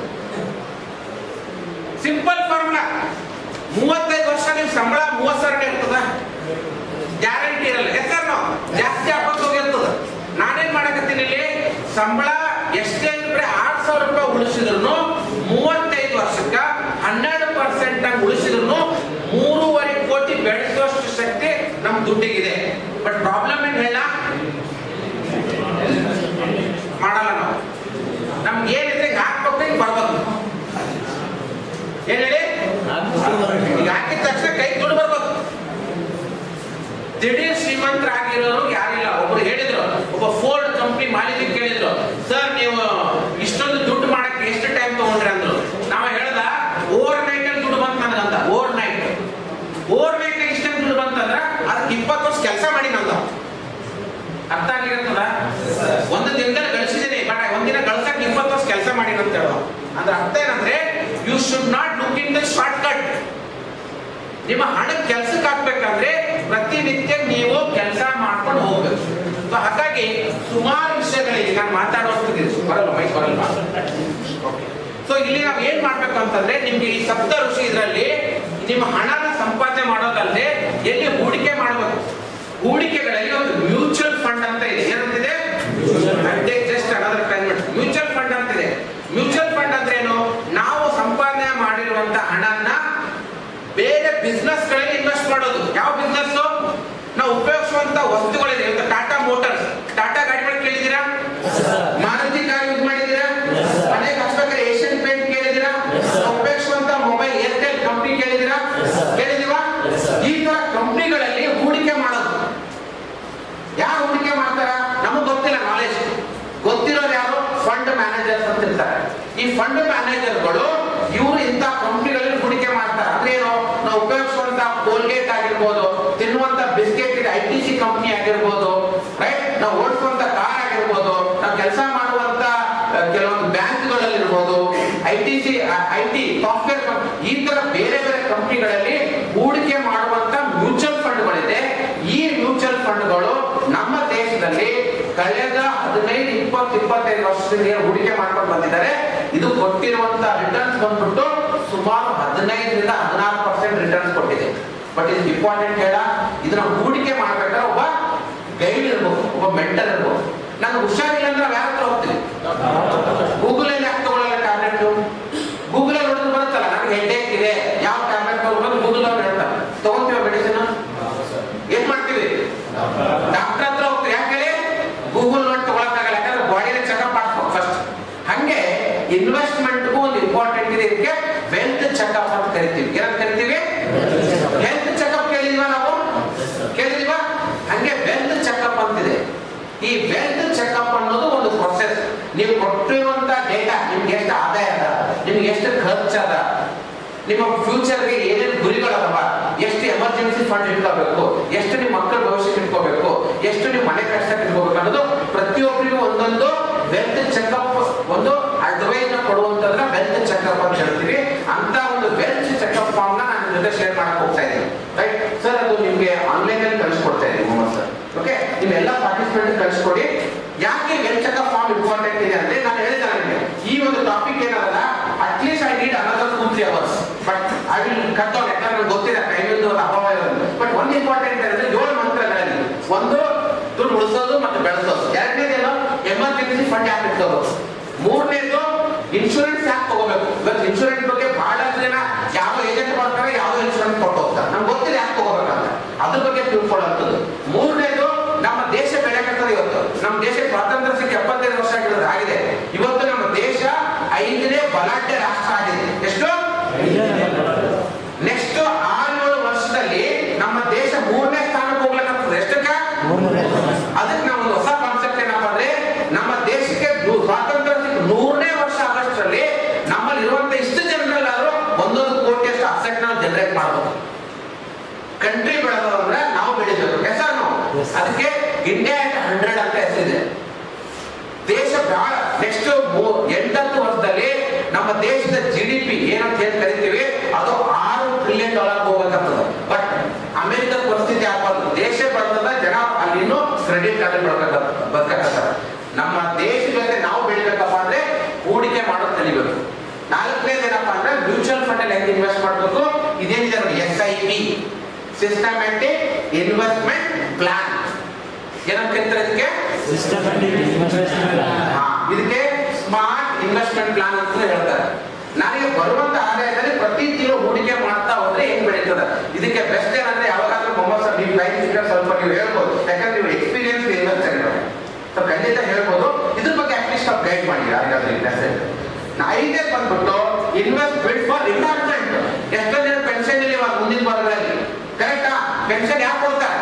ಸಿಂಪಲ್ ಫಾರ್ಮುಲಾ ಮೂವತ್ತೈದು ವರ್ಷ ನಿಮ್ ಸಂಬಳ ಮೂವತ್ತು ಸಾವಿರ ಇರ್ತದ ಗ್ಯಾರಂಟಿ ಇರಲ್ಲ ಹೆಸರು ಜಾಸ್ತಿ ಹಾಕೋಕ್ ಹೋಗಿರ್ತದ ನಾನೇನ್ ಮಾಡಕತ್ತೀನಿ ಇಲ್ಲಿ ಸಂಬಳ ಎಷ್ಟೇ ಇದ್ರೆ ಆರ್ ಸಾವಿರ ರೂಪಾಯಿ ಉಳಿಸಿದ್ರು ಮೂವತ್ತೈದು ವರ್ಷಕ್ಕ ಹನ್ನೆರಡು ಪರ್ಸೆಂಟ್ ಆಗಿ ಉಳಿಸಿದ್ರು ಮೂರುವರೆ ಕೋಟಿ ಬೆಳೆಸುವಷ್ಟು ಶಕ್ತಿ ನಮ್ ದುಡ್ಡಿಗಿದೆ ಬಟ್ ಪ್ರಾಬ್ಲಮ್ ಏನ್ ಹೇಳ ಮಾಡಲ್ಲ ನಾವು ನಮ್ಗೆ ಏನಿದ್ರೆ ಹಿಂಗ್ ಹಾಕ್ಬೇಕು ಹಿಂಗ್ ಬರ್ಬೇಕು ಏನ್ ಹೇಳಿ ಈಗ ಹಾಕಿದ ತಕ್ಷಣ ಕೈ ದುಡ್ಡು ಬರ್ಬೇಕು ದಿಢೀರ್ ಶ್ರೀಮಂತರಾಗಿರೋರು ಯಾರಿಲ್ಲ ಒಬ್ರು ಹೇಳಿದ್ರು ಒಬ್ಬ ಫೋರ್ಡ್ ಕಂಪ್ನಿ ಮಾಲೀಕ ಕೇಳಿದ್ರು ಸರ್ ನೀವು ಇಷ್ಟೊಂದು ದುಡ್ಡು ಮಾಡಕ್ಕೆ ಎಷ್ಟು ಟೈಮ್ ತಗೊಂಡ್ರಿ ಅಂದ್ರು ನಾವ ಹೇಳ್ದ ಓವರ್ ನೈಟ್ ಅಲ್ಲಿ ದುಡ್ಡು ಬಂತ ನನಗಂತ ಓವರ್ ನೈಟ್ ಓವರ್ ನೈಟ್ ಇಷ್ಟೊಂದು ದುಡ್ಡು ಬಂತಂದ್ರ ಅದಕ್ಕೆ ಇಪ್ಪತ್ತು ವರ್ಷ ಕೆಲಸ ಮಾಡಿ ನಂದ ಅರ್ಥ ಆಗಿರ್ತದ ಒಂದು ದಿನದಲ್ಲಿ ಗಳಿಸಿದ್ದೀನಿ ಬಟ್ ಒಂದಿನ ಗಳಿಸಕ್ಕೆ ಇಪ್ಪತ್ತು ವರ್ಷ ಕೆಲಸ ಮಾಡಿ ಅಂತ ಹೇಳೋ ಅಂದ್ರೆ ಅರ್ಥ ಏನಂದ್ರೆ you should not look in the shortcut ನಿಮ್ಮ ಹಣ ಕೆಲ್ಸಕ್ಕೆ ಹಾಕ್ಬೇಕಂದ್ರೆ ಪ್ರತಿನಿತ್ಯ ನೀವು ಕೆಲಸ ಮಾಡ್ಕೊಂಡು ಹೋಗ್ಬೇಕು ಸೊ ಹಾಗಾಗಿ ಸುಮಾರು ವಿಷಯಗಳಿಗೆ ನಾನು ಮಾತಾಡೋಷ್ಟಿದೆ ಬರಲ್ಲ ಮೈಕ್ ಬರಲ್ವಾ ಸೊ ಇಲ್ಲಿ ನಾವು ಏನ್ ಮಾಡ್ಬೇಕು ಅಂತಂದ್ರೆ ನಿಮ್ಗೆ ಈ ಸಪ್ತ ಋಷಿ ಇದರಲ್ಲಿ ನಿಮ್ಮ ಹಣನ ಸಂಪಾದನೆ ಮಾಡೋದಲ್ಲದೆ ಎಲ್ಲಿ ಹೂಡಿಕೆ ಮಾಡಬೇಕು ಹೂಡಿಕೆಗಳಲ್ಲಿ ಒಂದು ಮ್ಯೂಚುವಲ್ ಫಂಡ್ ಅಂತ ಇದೆ ಏನಂತಿದೆ just another convert mutual fund ಅಂತಿದೆ ಮ್ಯೂಚುವಲ್ ಫಂಡ್ ಅಂದ್ರೆ ಏನು ನಾವು ಸಂಪಾದನೆ ಮಾಡಿರುವಂತ ಹಣನ ಬೇರೆ ಬಿಸ್ನೆಸ್ ಗಳಲ್ಲಿ ಇನ್ವೆಸ್ಟ್ ಮಾಡೋದು ಯಾವ ಬಿಸ್ನೆಸ್ ನಾವು ಉಪಯೋಗಿಸುವಂತ ವಸ್ತುಗಳಿದೆ ಇವತ್ತು ಟಾಟಾ ಮೋಟಾರ್ಸ್ ಟಾಟಾ ಗಾಡಿಗಳು ಕೇಳಿದ್ದೀರಾ ಮಾರುತಿ ಕಾರ್ ಯೂಸ್ ಮಾಡಿದ್ದೀರಾ Yes, sir. ಮನೆಗೆ ಹಚ್ಬೇಕಾದ್ರೆ ಏಷ್ಯನ್ ಪೇಂಟ್ ಕೇಳಿದ್ದೀರಾ Yes, sir. ನಾವು ಉಪಯೋಗಿಸುವಂತ ಮೊಬೈಲ್ ಏರ್ಟೆಲ್ ಕಂಪ್ನಿ ಕೇಳಿದ್ದೀರಾ Yes, sir. ಕೇಳಿದೀವಾ Yes, sir. ಈ ತರ ಕಂಪ್ನಿಗಳಲ್ಲಿ ಹೂಡಿಕೆ ಮಾಡೋದು ಯಾರು ಹೂಡಿಕೆ ಮಾಡ್ತಾರ ನಮಗ್ ಗೊತ್ತಿಲ್ಲ ನಾಲೆಜ್ ಗೊತ್ತಿರೋರು ಯಾರು ಫಂಡ್ ಮ್ಯಾನೇಜರ್ಸ್ ಅಂತ ಇರ್ತಾರೆ ಈ ಫಂಡ್ ಮ್ಯಾನೇಜರ್ಗಳು ಇವರು ಇಂಥ ಕಂಪ್ನಿಗಳಲ್ಲಿ ಹೂಡಿಕೆ ಮಾಡ್ತಾರೆ ಅಂದ್ರೆ ಏನು ನಾವು ಉಪಯೋಗಿಸುವಂತ ಕೋಲ್ಗೇಟ್ ಆಗಿರ್ಬೋದು ತಿನ್ನುವಂತ ಬಿಸ್ಕೆಟ್ ಇದೆ ಐ ಟಿ ಸಿ ಕಂಪ್ನಿ ಆಗಿರ್ಬೋದು ರೈಟ್ ನಾವು ಓಡಿಸುವಂತ ಕಾರ್ ಆಗಿರ್ಬೋದು ನಾವು ಕೆಲಸ ಮಾಡುವಂತ ಆ, ಕೆಲವೊಂದು ಬ್ಯಾಂಕ್ಗಳಲ್ಲಿ ಇರ್ಬೋದು I T C I T software ಈ ತರ ಬೇರೆ ಬೇರೆ ಕಂಪ್ನಿಗಳಲ್ಲಿ ಹೂಡಿಕೆ ಮಾಡುವಂತ ಮ್ಯೂಚುವಲ್ ಫಂಡ್ಗಳಿದೆ ಈ ಮ್ಯೂಚುವಲ್ ಫಂಡ್ಗಳು ನಮ್ಮ ದೇಶದಲ್ಲಿ ಕಳೆದ ಹದಿನೈದು ಇಪ್ಪತ್ತು ಇಪ್ಪತ್ತೈದು ವರ್ಷದಿಂದ ಏನು ಹೂಡಿಕೆ ಮಾಡ್ಕೊಂಡು ಬಂದಿದ್ದಾರೆ ಇದು ಕೊಟ್ಟಿರುವಂತ ರಿಟರ್ನ್ಸ್ ಬಂದ್ಬಿಟ್ಟು ಸುಮಾರು ಹದಿನೈದರಿಂದ ಹದಿನಾರು ಪರ್ಸೆಂಟ್ ರಿಟರ್ನ್ಸ್ ಕೊಟ್ಟಿದೆ ಬಟ್ ಇದು ಇಂಪಾರ್ಟೆಂಟ್ ಹೇಳ ಇದನ್ನ ಹೂಡಿಕೆ ಮಾಡ್ಬೇಕಾದ್ರೆ ಒಬ್ಬ ಗೈಡ್ ಇರ್ಬೇಕು ಒಬ್ಬ ಮೆಂಟರ್ ಇರ್ಬೇಕು ನಂಗೆ ಹುಷಾರಿಲ್ಲ ಅಂದ್ರೆ ನಾವು ಯಾರ ಹತ್ರ ಹೋಗ್ತೀವಿ ಗೂಗಲ್ ಅಲ್ಲಿ ಯಾಕೆ ತಗೊಳ್ಳಲ್ಲ ಟ್ಯಾಬ್ಲೆಟ್ ಗೂಗಲ್ ಅಲ್ಲಿ ಹೊಡೆದು ಬರುತ್ತಲ್ಲ ನನಗೆ ಹೆಡ್ಡೇಕ್ ಇದೆ ಯಾವ ಟ್ಯಾಬ್ಲೆಟ್ ತಗೊಳ್ಳೋದು ಗೂಗಲ್ ಅವ್ರು ಹೇಳ್ತಾರೆ ತಗೊಂತೀವ ಮೆಡಿಸಿನ್ ಏನ್ ಮಾಡ್ತೀವಿ ಡಾಕ್ಟರ್ ಹತ್ರ ಹೋಗ್ತೀವಿ ಯಾಕೆ ಹೇಳಿ ಗೂಗಲ್ ನೋಡಿ ತಗೊಳಕ್ಕಾಗಲ್ಲ ಯಾಕಂದ್ರೆ ಬಾಡಿನ ಚೆಕಪ್ ಮಾಡ್ಬೇಕು ಫಸ್ಟ್ ಹಂಗೆ ಇನ್ವೆಸ್ಟ್ಮೆಂಟ್ಗೂ ಒಂದು ಇಂಪಾರ್ಟೆಂಟ್ ಇದೆ ಇದಕ್ಕೆ ವೆಲ್ತ್ ಚೆಕಪ್ ಅಂತ ಕರಿತೀವಿ ಏನಂತ ಕರಿತೀವಿ ಹೆಲ್ತ್ ಚೆಕಪ್ ಕೇಳಿದ್ವಾ ನಾವು ಕೇಳಿದ್ವಾ ಹಂಗೆ ವೆಲ್ತ್ ಚೆಕಪ್ ಅಂತಿದೆ ಈ ವೆಲ್ತ್ ಚೆಕಪ್ ಅನ್ನೋದು ಒಂದು ಪ್ರೊಸೆಸ್ ನೀವು ಕೊಟ್ಟಿರುವಂತ ಡೇಟಾ ನಿಮ್ಗೆ ಎಷ್ಟು ಆದಾಯ ಅದ ನಿಮ್ಗೆ ಎಷ್ಟು ಖರ್ಚದ ನಿಮ್ಮ ಫ್ಯೂಚರ್ಗೆ ಏನೇನು ಗುರಿಗಳದವ ಎಷ್ಟು ಎಮರ್ಜೆನ್ಸಿ ಫಂಡ್ ಇಟ್ಕೋಬೇಕು ಎಷ್ಟು ನಿಮ್ಮ ಮಕ್ಕಳ ಭವಿಷ್ಯಕ್ಕೆ ಇಟ್ಕೋಬೇಕು ಎಷ್ಟು ನಿಮ್ಮ ಮನೆ ಕಷ್ಟಕ್ಕೆ ಇಟ್ಕೋಬೇಕು ಅನ್ನೋದು ಪ್ರತಿಯೊಬ್ಬರಿಗೂ ಒಂದೊಂದು ವೆಲ್ತ್ ಚೆಕಪ್ ಒಂದು ಅಡ್ವೈಸ್ ಕೊಡುವಂತದ್ರ ವೆಲ್ತ್ ಚೆಕಪ್ ಅಂತ ಹೇಳ್ತೀವಿ ಅಂತ ಒಂದು ವೆಲ್ತ್ ಚೆಕಪ್ ಫಾರ್ಮ್ ನ ನಾನು ಜೊತೆ ಶೇರ್ ಮಾಡಕ್ ಹೋಗ್ತಾ ಇದ್ದೀನಿ ರೈಟ್ ಸರ್ ಅದು ನಿಮ್ಗೆ ಆನ್ಲೈನ್ ಅಲ್ಲಿ ಕಳಿಸ್ಕೊಡ್ತಾ ಇದ್ದೀನಿ ಮೊಹಮ್ಮದ್ ಸರ್ ಓಕೆ ನಿಮ್ಮೆಲ್ಲ ಪಾರ್ಟಿಸಿಪೇಟ್ ಕಳಿಸ್ಕೊಡಿ ಯಾಕೆ ವೆಲ್ತ್ ಚೆಕಪ್ ಫಾರ್ಮ್ ಇಂಪಾರ್ಟೆಂಟ್ ಇದೆ ಅಂದ್ರೆ ನಾನು ಹೇಳಿದೆ ನನಗೆ ಈ ಒಂದು ಟಾಪಿಕ್ ಏನಲ್ಲ at least I need another two three hours but I will cut down ಯಾಕಂದ್ರೆ ನನಗೆ ಗೊತ್ತಿದೆ ಟೈಮಿಂದು ಒಂದು ಅಭಾವ ಇರೋದು ಬಟ್ ಒಂದು ಇಂಪಾರ್ಟೆಂಟ್ ಅಂದ್ರೆ ಏಳು ಮಂತ್ರಗಳಲ್ಲಿ ಒಂದು ದುಡ್ಡು ಉಳಿಸೋದು ಮತ್ತು ಬೆಳೆಸೋದು ಎರಡನೇದೇನು ಎಮರ್ಜೆನ್ಸಿ ಫಂಡ್ ಯಾಕೆ ಇಟ್ಕೋಬೇಕು ಮೂರನೇದು ಇನ್ಶೂರೆನ್ಸ್ ಯಾಕೆ ತಗೋಬೇಕು ಇವತ್ತು ಇನ್ಶೂರೆನ್ಸ್ ಬಗ್ಗೆ ಬಹಳಷ್ಟು ಜನ ಯಾವ ಏಜೆಂಟ್ ಬರ್ತಾರೆ ಯಾವ ಇನ್ಶೂರೆನ್ಸ್ ಕೊಟ್ಟು ಹೋಗ್ತಾರೆ ನಮ್ಗೆ ಗೊತ್ತಿದೆ ಯಾಕೆ ತಗೋಬೇಕಂತ ಅದ್ರ ಬಗ್ಗೆ ತಿಳ್ಕೊಳ್ಳೋಂಥದ್ದು ಮೂರನೇದು ನಮ್ಮ ದೇಶ ಬೆಳೆಕತ್ತದೆ ಇವತ್ತು ನಮ್ಮ ದೇಶ ಸ್ವಾತಂತ್ರ್ಯ ಸಿಕ್ಕಿ ಎಪ್ಪತ್ತೈದು ವರ್ಷ ಆಗಿರೋದು ಆಗಿದೆ ಇವತ್ತು ನಮ್ಮ ದೇಶ ಐದನೇ ಬಲಾಢ್ಯ ರಾಷ್ಟ್ರ ಆಗಿದೆ ಎಷ್ಟು ನೆಕ್ಸ್ಟ್ ಆರೇಳು ವರ್ಷದಲ್ಲಿ ನಮ್ಮ ದೇಶ ಮೂರನೇ ಸ್ಥಾನಕ್ಕೆ ಹೋಗ್ಲಿಕ್ಕೆ ಎಷ್ಟಕ್ಕ ಅದಕ್ಕೆ ನಾವು ಒಂದು ಹೊಸ ಕಾನ್ಸೆಪ್ಟ್ ಏನಪ್ಪ ಅಂದ್ರೆ ನಮ್ಮ ದೇಶಕ್ಕೆ ನೂ- ಸ್ವಾತಂತ್ರ್ಯ ಸಿಕ್ಕ ನೂರನೇ ವರ್ಷ ಆಗಸ್ಟ್ರಲ್ಲಿ ನಮ್ಮಲ್ಲಿ ಇರುವಂತ ಇಷ್ಟು ಜನರಲ್ಲಾದ್ರೂ ಒಂದೊಂದು ಕೋಟಿಯಷ್ಟು ಅಸೆಟ್ ನಾವು ಜನರೇಟ್ ಮಾಡಬಹುದು ಕಂಟ್ರಿ ಬೆಳೆದ ಅಂದ್ರೆ ನಾವು ಬೆಳಿಬೇಕು ಹೆಸರು ನಾವು Yes. ಅದಕ್ಕೆ ಇಂಡಿಯಾ ಅಟ್ ಹಂಡ್ರೆಡ್ ಅಂತ ಹೆಸರಿದೆ ದೇಶ ಬಹಳ ನೆಕ್ಸ್ಟ್ ಎಂಟತ್ತು ವರ್ಷದಲ್ಲಿ ನಮ್ಮ ದೇಶದ ಜಿ ಡಿ ಪಿ ಏನಂತ ಹೇಳಿ ಕರಿತೀವಿ ಅದು ಆರು ಟ್ರಿಲಿಯನ್ ಡಾಲರ್ ಹೋಗ್ಬೇಕಾಗ್ತದೆ ಬಟ್ ಅಮೆರಿಕದ ಪರಿಸ್ಥಿತಿ ಆಗ್ಬಾರ್ದು ದೇಶ ಬೆಳೆದ ಜನ ಅಲ್ಲಿ ಇನ್ನೂ ಕ್ರೆಡಿಟ್ ಕಾರ್ಡ್ ಬದುಕತ್ತಾರ ನಮ್ಮ ದೇಶ ಜೊತೆ ನಾವು ಬೆಳಿಬೇಕಪ್ಪ ಅಂದ್ರೆ ಹೂಡಿಕೆ ಮಾಡೋದು ಕಲಿಬೇಕು ನಾಲ್ಕನೇದು ಏನಪ್ಪಾ ಅಂದ್ರೆ ಮ್ಯೂಚುವಲ್ ಫಂಡ್ ಅಲ್ಲಿ ಹೆಂಗೆ ಇನ್ವೆಸ್ಟ್ ಮಾಡಬೇಕು ಇದೇನಿದೆ ನೋಡಿ S I P systematic investment plan ಏನಂತ ಕರೀತಾರೆ ಇದಕ್ಕೆ ಸಿಸ್ಟಮ್ಯಾಟಿಕ್ ಇನ್ವೆಸ್ಟ್ಮೆಂಟ್ ಹಾ, ಇದಕ್ಕೆ ಸ್ಮಾರ್ಟ್ ಇನ್ವೆಸ್ಟ್ಮೆಂಟ್ ಪ್ಲಾನ್ ಅಂತ ಹೇಳ್ತಾರೆ ನನಗೆ ಬರುವಂತ ಆದಾಯದಲ್ಲಿ ಪ್ರತಿ ತಿಂಗಳು ಹೂಡಿಕೆ ಮಾಡ್ತಾ ಹೋದ್ರೆ ಹೆಂಗ್ ಬೆಳೀತದೆ ಇದಕ್ಕೆ ಬೆಸ್ಟ್ ಏನಂದ್ರೆ ಯಾವಾಗಾದ್ರೂ ಮೊಹಮ್ಮದ್ ಸರ್ ನೀವು ಟೈಮ್ ಸಿಕ್ಕರೆ ಸ್ವಲ್ಪ ನೀವು ಹೇಳ್ಬೋದು ಯಾಕಂದ್ರೆ ನೀವು ಎಕ್ಸ್ಪೀರಿಯನ್ಸ್ ಇನ್ವೆಸ್ಟರ್ ಸೊ ಖಂಡಿತ ಹೇಳ್ಬೋದು ಇದ್ರ ಬಗ್ಗೆ ಅಟ್ಲೀಸ್ಟ್ ನಾವು ಗೈಡ್ ಮಾಡಿ ಯಾರಿಗಾದ್ರೂ ಇಂಟ್ರೆಸ್ಟ್ ಐದೇ ಬಂದ್ಬಿಟ್ಟು ಇನ್ವೆಸ್ಟ್ ಬಿಡ್ ಫಾರ್ ರಿಟೈರ್ಮೆಂಟ್ ಎಷ್ಟೋ ಜನ ಪೆನ್ಷನ್ ಇಲ್ಲ ಇವಾಗ ಮುಂದಿನ ವಾರಗಳಲ್ಲಿ ಕರೆಕ್ಟಾ ಪೆನ್ಷನ್ ಯಾಕೆ ಕೊಡ್ತಾರೆ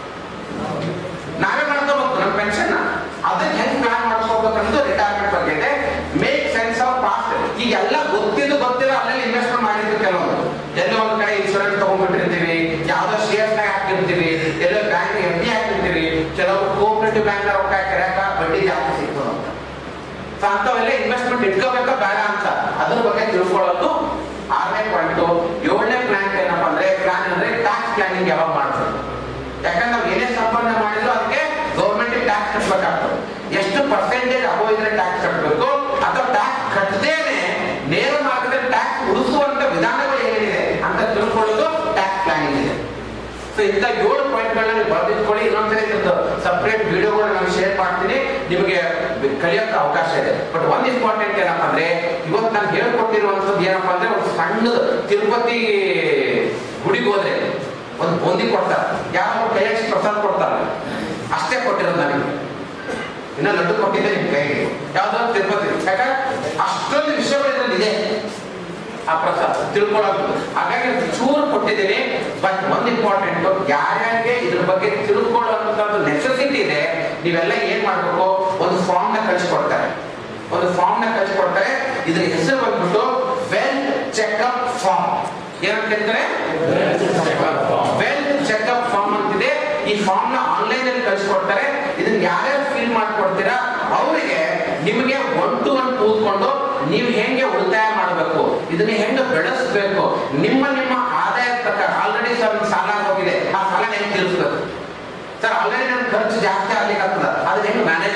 ನಾವೇ ಮಾಡ್ಕೋಬೇಕು ನಮ್ಮ ಪೆನ್ಷನ್ ಅದಕ್ಕೆ ಹೆಂಗ್ ಪ್ಲಾನ್ ಮಾಡ್ಕೋಬೇಕಂತ ರಿಟೈರ್ಮೆಂಟ್ ಬಗ್ಗೆ ಇದೆ ಮೇಕ್ ಸೆನ್ಸ್ ಆಫ್ ಪಾಸ್ಟ್ ಈಗ ಎಲ್ಲ ಗೊತ್ತಿದ್ದು ಗೊತ್ತಿರೋ ಅಲ್ಲೆಲ್ಲ ಇನ್ವೆಸ್ಟ್ಮೆಂಟ್ ಮಾಡಿದ್ದು ಕೆಲವೊಂದು ಎಲ್ಲೋ ಒಂದ್ ಕಡೆ ಇನ್ಶೂರೆನ್ಸ್ ತಗೊಂಡ್ಬಿಟ್ಟಿರ್ತೀವಿ ಯಾವ್ದೋ ಶೇರ್ಸ್ ನಾಗ ಹಾಕಿರ್ತೀವಿ ಎಲ್ಲೋ ಬ್ಯಾಂಕ್ ಎಫ್ ಡಿ ಹಾಕಿರ್ತೀವಿ ಕೆಲವು ಕೋಆಪರೇಟಿವ್ ಬ್ಯಾಂಕ್ ರೊಕ್ಕ ಹಾಕಿರಾಕ ಬಡ್ಡಿ ಜಾಸ್ತಿ ಸಿಗ್ತದೆ ಅಂತ ಸೊ ಅಂತವೆಲ್ಲ ಇನ್ವೆಸ್ಟ್ಮೆಂಟ್ ಇಟ್ಕೋಬೇಕಾ ಬೇಡ ಅಂತ ಅದ್ರ ಬಗ್ಗೆ ತಿಳ್ಕೊಳ್ಳೋದು ಆರನೇ ಪಾಯಿಂಟ್ ಏಳನೇ ಪ್ಲಾನ್ ಏನಪ್ಪಾ ಅಂದ್ರೆ ಪ್ಲಾನ್ ಅಂದ್ರೆ ಟ್ಯಾಕ್ಸ್ ಪ್ಲಾನಿಂಗ್ ಯಾವಾಗ ಮಾಡ್ಬೇಕು ಯಾಕಂದ್ರೆ ನಾವು ಏನೇ ಸಂಪಾದನೆ ಮಾಡಿದ್ರು ಅದಕ್ಕೆ ಗೌರ್ಮೆಂಟ್ ಟ್ಯಾಕ್ಸ್ ಕಟ್ಟಬೇಕಾಗ್ತದೆ ಎಷ್ಟು ಪರ್ಸೆಂಟೇಜ್ ಅಬೋ ಇದ್ರೆ ಟ್ಯಾಕ್ಸ್ ಕಟ್ಟಬೇಕು ಅಥವಾ ಟ್ಯಾಕ್ಸ್ ಕಟ್ಟದೇನೆ ನೇರ ಮಾರ್ಗದಲ್ಲಿ ಟ್ಯಾಕ್ಸ್ ಉಳಿಸುವಂತ ವಿಧಾನಗಳು ಏನೇನಿದೆ ಅಂತ ತಿಳ್ಕೊಳ್ಳೋದು ಟ್ಯಾಕ್ಸ್ ಪ್ಲಾನಿಂಗ್ ಇದೆ ಸೊ ಇಂಥ ಏಳು ಪಾಯಿಂಟ್ಗಳನ್ನ ನೀವು ಬರೆದಿಟ್ಕೊಳ್ಳಿ ಇನ್ನೊಂದ್ಸರಿ ಇದ್ರದ್ದು ಸಪ್ರೇಟ್ ವಿಡಿಯೋಗಳನ್ನ ನಾನು ಶೇರ್ ಮಾಡ್ತೀನಿ ನಿಮಗೆ ಕಲಿಯೋಕೆ ಅವಕಾಶ ಇದೆ ಬಟ್ ಒಂದ್ ಇಂಪಾರ್ಟೆಂಟ್ ಏನಪ್ಪಾ ಅಂದ್ರೆ ಇವತ್ತು ನಾನು ಹೇಳ್ಕೊಟ್ಟಿರುವಂತದ್ದು ಏನಪ್ಪಾ ಅಂದ್ರೆ ಒಂದು ಸಣ್ಣದು ತಿರುಪತಿ ಗುಡಿಗೆ ಹೋದ್ರೆ ಒಂದು ಬೂಂದಿ ಕೊಡ್ತಾರೆ ಯಾರೋ ಕೈಯಾಗಿ ಪ್ರಸಾದ ಕೊಡ್ತಾರೆ ಅಷ್ಟೇ ಕೊಟ್ಟಿರೋದು ನನಗೆ ಇನ್ನ ಲಡ್ಡು ಕೊಟ್ಟಿದ್ದೆ ನಿಮ್ ಕೈಗೆ ಯಾವ್ದೋ ತಿರುಪತಿ ಯಾಕಂದ್ರೆ ಅಷ್ಟೊಂದು ವಿಷಯಗಳು ಇದ್ರಲ್ಲಿ ಇದೆ ಆ ಪ್ರಸಾದ ತಿಳ್ಕೊಳ್ಳೋದು ಹಾಗಾಗಿ ಚೂರು ಕೊಟ್ಟಿದ್ದೀನಿ ಬಟ್ ಒಂದು ಇಂಪಾರ್ಟೆಂಟ್ ಯಾರ್ಯಾರಿಗೆ ಇದ್ರ ಬಗ್ಗೆ ತಿಳ್ಕೊಳ್ಳುವಂತದ್ದು ನೆಸೆಸಿಟಿ ಇದೆ ನೀವೆಲ್ಲ ಏನ್ ಮಾಡ್ಬೇಕು ಒಂದು ಫಾರ್ಮ್ ನ ಕಳಿಸ್ಕೊಡ್ತಾರೆ ಒಂದು ಫಾರ್ಮ್ ನ ಕಳಿಸ್ಕೊಡ್ತಾರೆ ಇದ್ರ ಹೆಸರು ಬಂದ್ಬಿಟ್ಟು ವೆಲ್ತ್ ಚೆಕ್ಅಪ್ ಫಾರ್ಮ್ ಏನಂತ ಹೇಳ್ತಾರೆ ವೆಲ್ತ್ ಚೆಕ್ಅಪ್ ಫಾರ್ಮ್ ಅಂತಿದೆ ಈ ಫಾರ್ಮ್ ನ ಆನ್ಲೈನ್ ಅಲ್ಲಿ ಕಳಿಸ್ಕೊಡ್ತಾರೆ ಇದನ್ನ ಯಾರ್ಯಾರು ಫಿಲ್ ಮಾಡ್ಕೊಡ್ತೀರಾ ಅವರಿಗೆ ನಿಮಗೆ ಒನ್ ಟು ಒನ್ ಕೂತ್ಕೊಂಡು ನೀವು ಹೆಂಗೆ ಉಳಿತಾಯ ಮಾಡಬೇಕು ಇದನ್ನ ಹೆಂಗೆ ಬೆಳೆಸಬೇಕು ನಿಮ್ಮ ನಿಮ್ಮ ಆದಾಯ ಪ್ರಕಾರ ಆಲ್ರೆಡಿ ಸರ್ ಸಾಲ ಆಗೋಗಿದೆ ಆ ಸಾಲ ಹೆಂಗೆ ತೀರಿಸ್ಬೇಕು ಸರ್ ಆಲ್ರೆಡಿ ನನ್ನ ಖರ್ಚು ಜಾಸ್ತಿ ಆಗ್ಲಿಕ್ಕೆ ಆಗ್ತದ ಅದನ್ನ ಹೆಂಗೆ ಮ್ಯಾನೇಜ್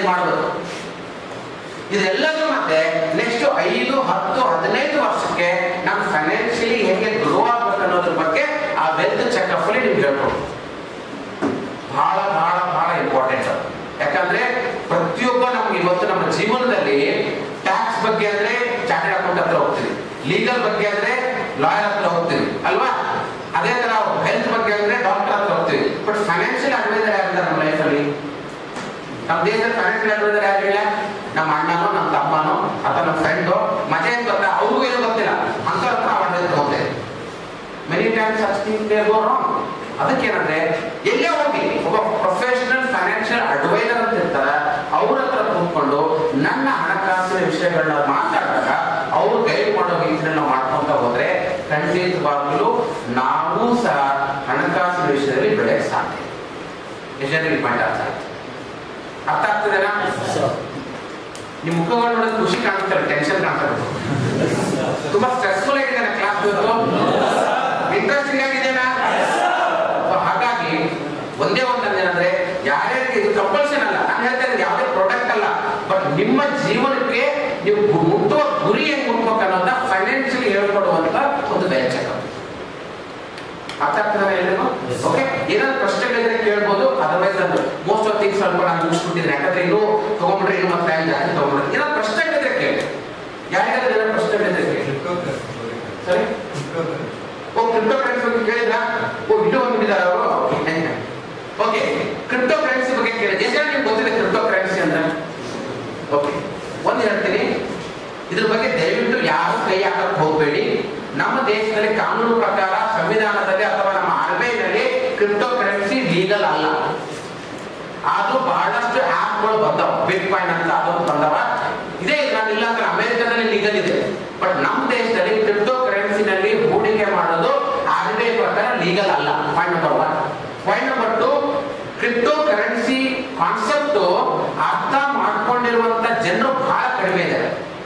ಇದೆಲ್ಲದೂ ಮತ್ತೆ ನೆಕ್ಸ್ಟ್ ಐದು ಹತ್ತು ಹದಿನೈದು ವರ್ಷಕ್ಕೆ ನಾನು ಫೈನಾನ್ಷಿಯಲಿ ಹೇಗೆ ಗ್ರೋ ಆಗ್ಬೇಕು ಅನ್ನೋದ್ರ ಬಗ್ಗೆ ಆ ವೆಲ್ತ್ ಚೆಕ್ಅಪ್ ಅಲ್ಲಿ ನಿಮ್ಗೆ ಹೇಳ್ಕೊಡು ಬಹಳ ಬಹಳ ಬಹಳ ಇಂಪಾರ್ಟೆಂಟ್ ಯಾಕಂದ್ರೆ ಪ್ರತಿಯೊಬ್ಬ ನಮ್ಗೆ ಇವತ್ತು ನಮ್ಮ ಜೀವನದಲ್ಲಿ ಟ್ಯಾಕ್ಸ್ ಬಗ್ಗೆ ಅಂದ್ರೆ ಚಾರ್ಟೆಡ್ ಅಕೌಂಟ್ ಹತ್ರ ಹೋಗ್ತೀವಿ ಲೀಗಲ್ ಬಗ್ಗೆ ಅಂದ್ರೆ ಲಾಯರ್ ಹತ್ರ ಹೋಗ್ತೀವಿ ಅಲ್ವಾ ಅದೇ ತರ ಹೆಲ್ತ್ ಬಗ್ಗೆ ಅಂದ್ರೆ ಡಾಕ್ಟರ್ ಹತ್ರ ಹೋಗ್ತೀವಿ ಬಟ್ ಫೈನಾನ್ಷಿಯಲ್ ಅಡ್ವೈಸರ್ ಯಾರಿದ್ದಾರೆ ನಮ್ಮ ಲೈಫಲ್ಲಿ ನಮ್ಮ ದೇಶದಲ್ಲಿ ಫೈನಾನ್ಷಿಯಲ್ ಅಡ್ವೈಸರ್ ಯಾರಿಲ್ಲ ನಮ್ಮ ಅಣ್ಣನೋ ನಮ್ಮ ತಮ್ಮನೋ ಅಥವಾ ನಮ್ಮ ಫ್ರೆಂಡೋ ಮಜಾ ಏನ್ ಗೊತ್ತಾ ಅವ್ರಿಗೂ ಏನು ಗೊತ್ತಿಲ್ಲ ಅಂತ ಹತ್ರ ಅಡ್ವೈಸ್ ತಗೊಂಡೆ many times such thing they go wrong ಅದಕ್ಕೇನಂದ್ರೆ ಎಲ್ಲೇ ಹೋಗಿ ಒಬ್ಬ ಪ್ರೊಫೆಷನಲ್ ಫೈನಾನ್ಷಿಯಲ್ ಅಡ್ವೈಸರ್ ಅಂತ ಇರ್ತಾರ ಅವ್ರ ಹತ್ರ ಕೂತ್ಕೊಂಡು ನನ್ನ ಹಣಕಾಸಿನ ವಿಷಯಗಳನ್ನ ಮಾತಾಡಿದಾಗ ಅವ್ರು ಗೈಡ್ ಮಾಡೋ ರೀತಿಯಲ್ಲಿ ನಾವು ಮಾಡ್ಕೊಂತ ಹೋದ್ರೆ ಖಂಡಿತವಾಗ್ಲೂ ನಾವು ಸಹ ಹಣಕಾಸಿನ ವಿಷಯದಲ್ಲಿ ಬೆಳೆಯಕ್ಕೆ ಸಾಧ್ಯ ಎಷ್ಟು ಜನರಿಗೆ ಪಾಯಿಂಟ್ ಅರ್ಥ ಆಯ್ತು ಅರ್ಥ ಆಗ್ತದೇನಾ ನಿಮ್ ಮುಖಗಳು ನೋಡೋದು ಖುಷಿ ಕಾಣಿಸ್ತಾರೆ ಟೆನ್ಷನ್ ಕಾಣಿಸ್ತಾರೆ ತುಂಬಾ ಸ್ಟ್ರೆಸ್ಫುಲ್ ಆಗಿದೆ ಕ್ಲಾಸ್ ಇವತ್ತು ಇಂಟ್ರೆಸ್ಟಿಂಗ್ ಆಗಿದೆನಾ So ಹಾಗಾಗಿ ಒಂದೇ ಒಂದು ಏನಂದ್ರೆ ಯಾರ್ಯಾರಿಗೆ ಇದು ಕಂಪಲ್ಷನ್ ಅಲ್ಲ ನಾನು ಹೇಳ್ತಾ ಇರೋದು ಯಾವುದೇ ಪ್ರಾಡಕ್ಟ್ ಅಲ್ಲ ಬಟ್ ನಿಮ್ಮ ಜೀವನಕ್ಕೆ ನೀವು ಗು- ಮುಟ್ಟುವ ಗುರಿ ಹೆಂಗ್ ಮುಟ್ಬೇಕು ಅನ್ನೋದ ಫೈನಾನ್ಷಿಯಲಿ ಹೇಳ್ಕೊಡುವಂತ ಒಂದು ವೆಲ್ ಚೆಕಪ್ ಅರ್ಥ ಆಗ್ತದೆ ಎಲ್ಲರಿಗೂ Yes. ಓಕೆ ಏನಾದ್ರು ಪ್ರಶ್ನೆಗಳಿದ್ರೆ ಕೇಳ್ಬೋದು ಅದರ್ವೈಸ್ ಅದು ಮೋಸ್ಟ್ ಆಫ್ ಥಿಂಗ್ಸ್ ಸ್ವಲ್ಪ ನಾನು ಮುಗಿಸ್ಬಿಟ್ಟಿದ್ರೆ ಯಾಕಂದ್ರೆ ಇನ್ನೂ ತಗೊಂಡ್ಬಿಟ್ರೆ ಇನ್ನೂ ಮತ್ತೆ ಟೈಮ್ ಜಾಸ್ತಿ ತಗೊಂಡ್ಬಿಟ್ರೆ ಏನಾದ್ರು ಪ್ರಶ್ನೆಗಳಿದ್ರೆ ಕೇಳಿ ಯಾರಿಗಾದ್ರೂ ಏನಾದ್ರು ಪ್ರಶ್ನೆಗಳಿದ್ರೆ ಕೇಳಿ ಸರಿ ಓ ಕ್ರಿಪ್ಟೋ ಕರೆನ್ಸಿ ಬಗ್ಗೆ ಕೇಳಿದ್ರ ಓ ಇಲ್ಲೂ ಬಂದ್ಬಿಟ್ಟಿದ್ದಾರೆ ಅವರು ಓಕೆ ಕ್ರಿಪ್ಟೋ ಕರೆನ್ಸಿ ಬಗ್ಗೆ ಕೇಳಿದೆ ಎಷ್ಟು ನಿಮ್ಗೆ ಗೊತ್ತಿದೆ ಕ್ರಿಪ್ಟೋ ಕರೆನ್ಸಿ ಅಂದ್ರೆ ಓಕೆ ಒಂದು ಹೇಳ್ತೀನಿ ಇದ್ರ ಬಗ್ಗೆ ದಯವಿಟ್ಟು ಯಾರು ಕೈ ಹಾಕಕ್ಕೆ ಹೋಗಬೇಡಿ ನಮ್ಮ ದೇಶದಲ್ಲಿ ಕಾನೂನು ಪ್ರಕಾರ ಸಂವಿಧಾನದಲ್ಲಿ ಅಥವಾ ನಮ್ಮ ಆರ್ ಬಿ ಐನಲ್ಲಿ ಕ್ರಿಪ್ಟೋ ಕರೆನ್ಸಿ ಲೀಗಲ್ ಅಲ್ಲ ಅದು ಬಹಳಷ್ಟು ಆ್ಯಪ್ಗಳು ಬಂದವ ಬಿಟ್ ಕಾಯಿನ್ ಅಂತ ಅದೊಂದು ಬಂದವ ಇದೇ ನಾನು ಇಲ್ಲ ಅಂದ್ರೆ ಅಮೆರಿಕದಲ್ಲಿ ಲೀಗಲ್ ಇದೆ ಬಟ್ ನಮ್ಮ ದೇಶದಲ್ಲಿ ಕ್ರಿಪ್ಟೋ ಕರೆನ್ಸಿನಲ್ಲಿ ಹೂಡಿಕೆ ಮಾಡೋದು ಆರ್ ಬಿ ಐ ಪ್ರಕಾರ ಲೀಗಲ್ ಅಲ್ಲ point number one point number two cryptocurrency concept ಅರ್ಥ ಮಾಡ್ಕೊಂಡಿರುವಂತ ಜನರು ಬಹಳ ಕಡಿಮೆ ಇದೆ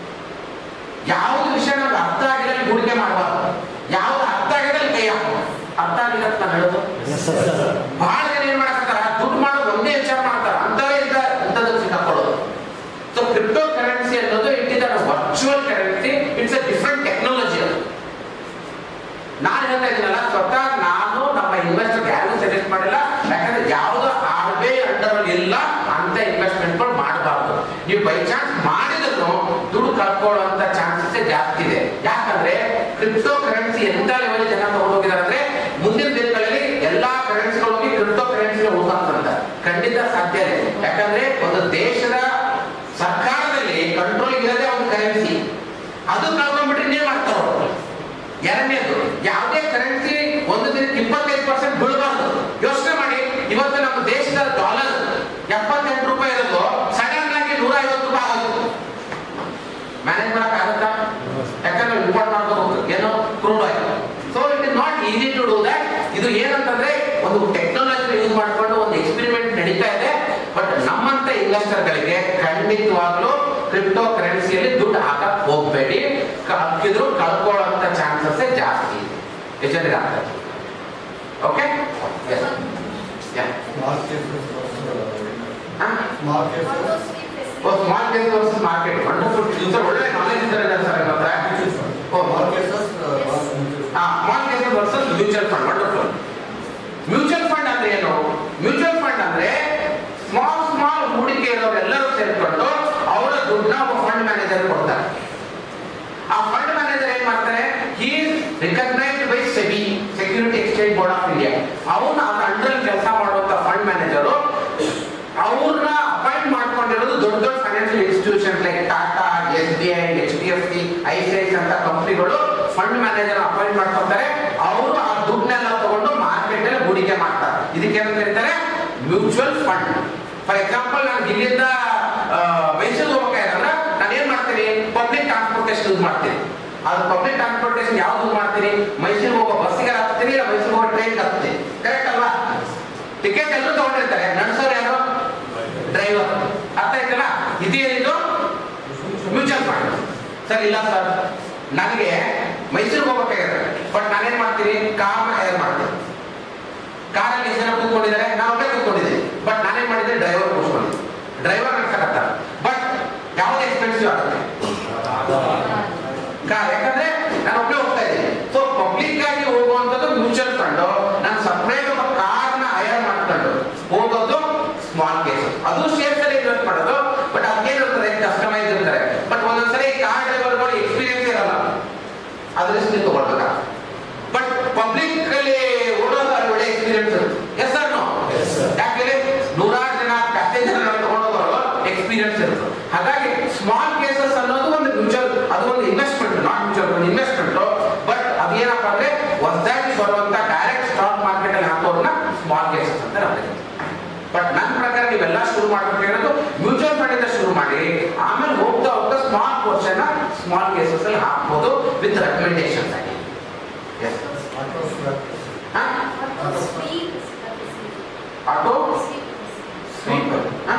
ಯಾವ್ದು ವಿಷಯ ನಮ್ಗೆ ಅರ್ಥ ಆಗಿಲ್ಲ ಅಲ್ಲಿ ಹೂಡಿಕೆ ಮಾಡಬಾರ್ದು ಯಾವ್ದು ಅರ್ಥ ಆಗಿದೆ ಅಲ್ಲಿ ಕೈ ಹಾಕೋ ಅರ್ಥ ಆಗಿಲ್ಲ ಅಂತ ನಾನು ಹೇಳೋದು ಬಹಳ ಜನ ಏನ್ ಮಾಡಕ್ತಾರ ದುಡ್ಡು ಮಾಡೋದು ಒಂದೇ ವಿಚಾರ ಮಾಡ್ತಾರ ಅಂತವೇ ಇಂತ ಇಂಥದಕ್ಕೆ ಸಿಕ್ಕಾಕೊಳ್ಳೋದು ಸೊ ಕ್ರಿಪ್ಟೋ ಕರೆನ್ಸಿ ಅನ್ನೋದು it is virtual currency it's a different technology ಅದು ನಾನು ಹೇಳ್ತಾ ಇದ್ದೀನಲ್ಲ ಸ್ವತಃ ನಾನು ನಮ್ಮ ಇನ್ವೆಸ್ಟರ್ ಯಾರಿಗೂ ಸಜೆಸ್ಟ್ ಮಾಡಿಲ್ಲ ಯಾಕಂದ್ರೆ ಯಾವ್ದು ಆರ್ ಬಿ ಐ ಅಂಡರ್ ಇಲ್ಲ ಅಂತ ಇನ್ವೆಸ್ಟ್ಮೆಂಟ್ಗಳು ಮಾಡಬಾರ್ದು ನೀವು ಬೈ ಚಾನ್ಸ್ ಮಾಡಿದ್ರು ದುಡ್ಡು ಕಳ್ಕೊಳ್ಳುವಂತ ಚಾನ್ಸಸ್ ಜಾಸ್ತಿ ಇದೆ ಯಾಕಂದ್ರೆ ಕ್ರಿಪ್ಟೋ ಕರೆನ್ಸಿ ಎಂತ ಲೆವೆಲ್ ಜನ ತಗೊಂಡೋಗಿದ್ದಾರೆ ಅಂದ್ರೆ ಮುಂದಿನ ದಿನಗಳಲ್ಲಿ ಎಲ್ಲಾ ಕರೆನ್ಸಿಗಳು ಹೋಗಿ ಕ್ರಿಪ್ಟೋ ಕರೆನ್ಸಿ ಉಳ್ಕೊಂತ ಖಂಡಿತ ಸಾಧ್ಯ ಇದೆ ಯಾಕಂದ್ರೆ ಒಂದು ದೇಶದ ಸರ್ಕಾರದಲ್ಲಿ ಕಂಟ್ರೋಲ್ ಇರೋದೇ ಒಂದು ಕರೆನ್ಸಿ ಅದು ಕಳ್ಕೊಂಡ್ಬಿಟ್ರೆ ಇನ್ನೇನ್ ಮಾಡ್ತಾರೋ ಎರಡನೇದು ಯಾವುದೇ ಕರೆನ್ಸಿ ಒಂದು ದಿನಕ್ಕೆ ಇಪ್ಪತ್ತೈದು ಪರ್ಸೆಂಟ್ ಬೀಳಬಾರ್ದು ಯೋಚನೆ ಮಾಡಿ ಇವತ್ತು ನಮ್ಮ ದೇಶದ ಡಾಲರ್ ಎಪ್ಪತ್ತೆಂಟು ರೂಪಾಯಿ ಇರೋದು ಸಡನ್ ಆಗಿ ನೂರ ಐವತ್ತು ರೂಪಾಯಿ ಆಗುತ್ತೆ ಮ್ಯಾನೇಜ್ ಮಾಡಕ್ ಆಗುತ್ತಾ ಯಾಕಂದ್ರೆ ಇಂಪೋರ್ಟ್ ಮಾಡ್ಕೋಬೇಕು ಏನೋ crude oil so it is not easy to do that ಇದು ಏನಂತಂದ್ರೆ ಒಂದು ಟೆಕ್ನಾಲಜಿ ಯೂಸ್ ಮಾಡ್ಕೊಂಡು ಒಂದು ಎಕ್ಸ್ಪೆರಿಮೆಂಟ್ ನಡೀತಾ ಇದೆ ಬಟ್ ನಮ್ಮಂತ ಇನ್ವೆಸ್ಟರ್ಗಳಿಗೆ ಖಂಡಿತವಾಗ್ಲೂ ಕ್ರಿಪ್ಟೋ ಕರೆನ್ಸಿಯಲ್ಲಿ ದುಡ್ಡು ಹಾಕಕ್ ಹೋಗ್ಬೇಡಿ ಹಾಕಿದ್ರು ಕಳ್ಕೊಳ್ಳುವಂತ ಚಾನ್ಸಸ್ ಜಾಸ್ತಿ ಇದೆ ಎಷ್ಟು ಜನರಿಗೆ ಆಗ್ತದೆ okay oh small case versus market wonderful sir ಒಳ್ಳೆ ನಾಲೆಜ್ ಇದ್ದಾರೆ ಸರ್ ನಿಮ್ಮ ಹತ್ರ ಓ ಹಾ small case versus mutual fund wonderful mutual fund ಅಂದ್ರೆ ಏನು ಮ್ಯೂಚುವಲ್ ಫಂಡ್ ಅಂದ್ರೆ ಸ್ಮಾಲ್ ಸ್ಮಾಲ್ ಹೂಡಿಕೆ ಇರೋರೆಲ್ಲರೂ ಸೇರ್ಕೊಂಡು ಅವರ ದುಡ್ಡನ್ನ ಒಬ್ಬ ಫಂಡ್ ಮ್ಯಾನೇಜರ್ ಕೊಡ್ತಾರೆ ಆ ಫಂಡ್ ಮ್ಯಾನೇಜರ್ ಏನ್ ಮಾಡ್ತಾರೆ he recognised by SEBI security exchange board of India ಅವನ್ನ ಅವ್ರ ಅಂಡರ್ ಕೆಲಸ ಮಾಡುವಂತ ಫಂಡ್ ಮ್ಯಾನೇಜರು ಅವ್ರನ್ನ ಅಪಾಯಿಂಟ್ ಮಾಡ್ಕೊಂಡಿರೋದು ದೊಡ್ಡ ದೊಡ್ಡ financial institution like Tata S B I H D F C I C I ಅಂತ ಕಂಪ್ನಿಗಳು ಫಂಡ್ ಮ್ಯಾನೇಜರ್ ಅಪಾಯಿಂಟ್ ಮಾಡ್ಕೊತಾರೆ ಅವರು ಆ ದುಡ್ಡನ್ನೆಲ್ಲ ತಗೊಂಡು ಮಾರ್ಕೆಟ್ ಅಲ್ಲಿ ಹೂಡಿಕೆ ಮಾಡ್ತಾರೆ ಇದಕ್ಕೆ ಏನಂತ ಕರೀತಾರೆ ಮ್ಯೂಚುವಲ್ ಫಂಡ್ ಫಾರ್ ಎಕ್ಸಾಂಪಲ್ ನಾನು ಇಲ್ಲಿಂದ ಆ, ಮೈಸೂರಿಗೆ ಹೋಗ್ಬೇಕಾದ್ರೆ ನಾನು ಏನ್ ಮಾಡ್ತೀನಿ ಪಬ್ಲಿಕ್ ಟ್ರಾನ್ಸ್ಪೋರ್ಟೇಷನ್ ಯೂಸ್ ಮಾಡ್ತೀನಿ ಅದು ಪಬ್ಲಿಕ್ ಟ್ರಾನ್ಸ್ಪೋರ್ಟೇಷನ್ ಯಾವ್ದು ಯೂಸ್ ಮಾಡ್ತೀನಿ ಮೈಸೂರಿಗೆ ಹೋಗೋ ಬಸ್ಸಿಗೆ ಹತ್ತೀನಿ ಇಲ್ಲ ಮೈಸೂರಿಗೆ ಹೋಗೋ ಟ್ರೈನ್ಗೆ ಹತ್ತೀನಿ ಕರೆಕ್ಟ್ ಅಲ್ವಾ ಟಿಕೆಟ್ ಎಲ್ಲರೂ ತಗೊಂಡಿರ್ತಾರೆ ನಡೆಸೋರು ಯಾರು ಡ್ರೈವರ್ ಅರ್ಥ ಆಯ್ತಲ್ಲ ಇದೇನಿದು ಮ್ಯೂಚುವಲ್ ಫಂಡ್ ಸರ್ ಇಲ್ಲ ಸರ್ ನನಗೆ ಮೈಸೂರಿಗೆ ಹೋಗ್ಬೇಕಾಗಿದೆ ಬಟ್ ನಾನೇನ್ ಮಾಡ್ತೀನಿ ಕಾರ್ನ ಹೈರ್ ಮಾಡ್ತೀನಿ ಕಾರಲ್ಲಿ ಎಷ್ಟು ಜನ ಕೂತ್ಕೊಂಡಿದ್ದಾರೆ ನಾನು ಒಬ್ಬೇ ಕೂತ್ಕೊಂಡಿದ್ದೀನಿ ಬಟ್ ನಾನೇನ್ ಮಾಡಿದ್ದೆ ಡ್ರೈವರ್ ಕೂತ್ಕೊಂಡಿದ್ದೆ ಡ್ರೈವರ್ ನಡ್ಸಕತ್ತ ಬಟ್ ಯಾವ್ದು ಎಕ್ಸ್ಪೆನ್ಸಿವ್ ಫಂಡ್ ಹೋಗೋದು ಸ್ಮಾಲ್ ಕೇಸ್ ಅದು ಶೇರ್ಸ್ ಅಲ್ಲಿ ಇನ್ವೆಸ್ಟ್ ಮಾಡೋದು ಬಟ್ ಅದೇನಿರ್ತದೆ ಕಸ್ಟಮೈಸ್ ಇರ್ತಾರೆ ಬಟ್ ಒಂದೊಂದ್ಸರಿ ಕಾರ್ಡ್ ಡ್ರೈವರ್ಗಳು ಎಕ್ಸ್ಪೀರಿಯನ್ಸ್ ಇರಲ್ಲ ಅದ್ರಿಂದ ನೀವು ತಗೊಳ್ಬೇಕಾ ಬಟ್ ಪಬ್ಲಿಕ್ ಅಲ್ಲಿ ಓಡೋದು ಅಲ್ಲಿ ಒಳ್ಳೆ experience yes sir no Yes, sir. ಯಾಕೆ ನೂರಾರು ಜನ ಪ್ಯಾಸೆಂಜರ್ ತಗೊಂಡೋದವರು ಎಕ್ಸ್ಪೀರಿಯನ್ಸ್ ಇರುತ್ತೆ ಹಾಗಾಗಿ ಸ್ಮಾಲ್ ಕೇಸಸ್ ಅನ್ನೋದು ಒಂದು ಮ್ಯೂಚುವಲ್ ಅದು ಒಂದು ಇನ್ವೆಸ್ಟ್ಮೆಂಟ್ ನಾಟ್ ಮ್ಯೂಚುವಲ್ ಒಂದು ಇನ್ವೆಸ್ಟ್ಮೆಂಟ್ ಬಟ್ ಅದೇನಪ್ಪ ಅಂದ್ರೆ ಹೊಸದಾಗಿ ಬರುವಂತ ಡೈರೆಕ್ಟ್ ಸ್ಟಾಕ್ ಮಾರ್ಕೆಟ್ ಅಲ್ಲಿ ಹಾಕೋರ್ನ ಸ್ಮಾಲ್ ಕೇಸಸ್ ಅಂತ ನಾವು ಬಟ್ ನನ್ನ ಪ್ರಕಾರ ನೀವೆಲ್ಲ ಶುರು ಮಾಡ್ಬೇಕಾಗಿರೋದು ಮ್ಯೂಚುವಲ್ ಫಂಡ್ ಇಂದ ಶುರು ಮಾಡಿ ಆಮೇಲೆ ಹೋಗ್ತಾ ಹೋಗ್ತಾ ಸ್ಮಾಲ್ ಪೋರ್ಷನ್ ಸ್ಮಾಲ್ ಕೇಸಸ್ ಅಲ್ಲಿ ಹಾಕ್ಬೋದು ವಿತ್ ರೆಕಮೆಂಡೇಶನ್ ಆಗಿ Yes. ಹಾ? ಆಟೋ ಸ್ವೀಪ್ ಹಾ?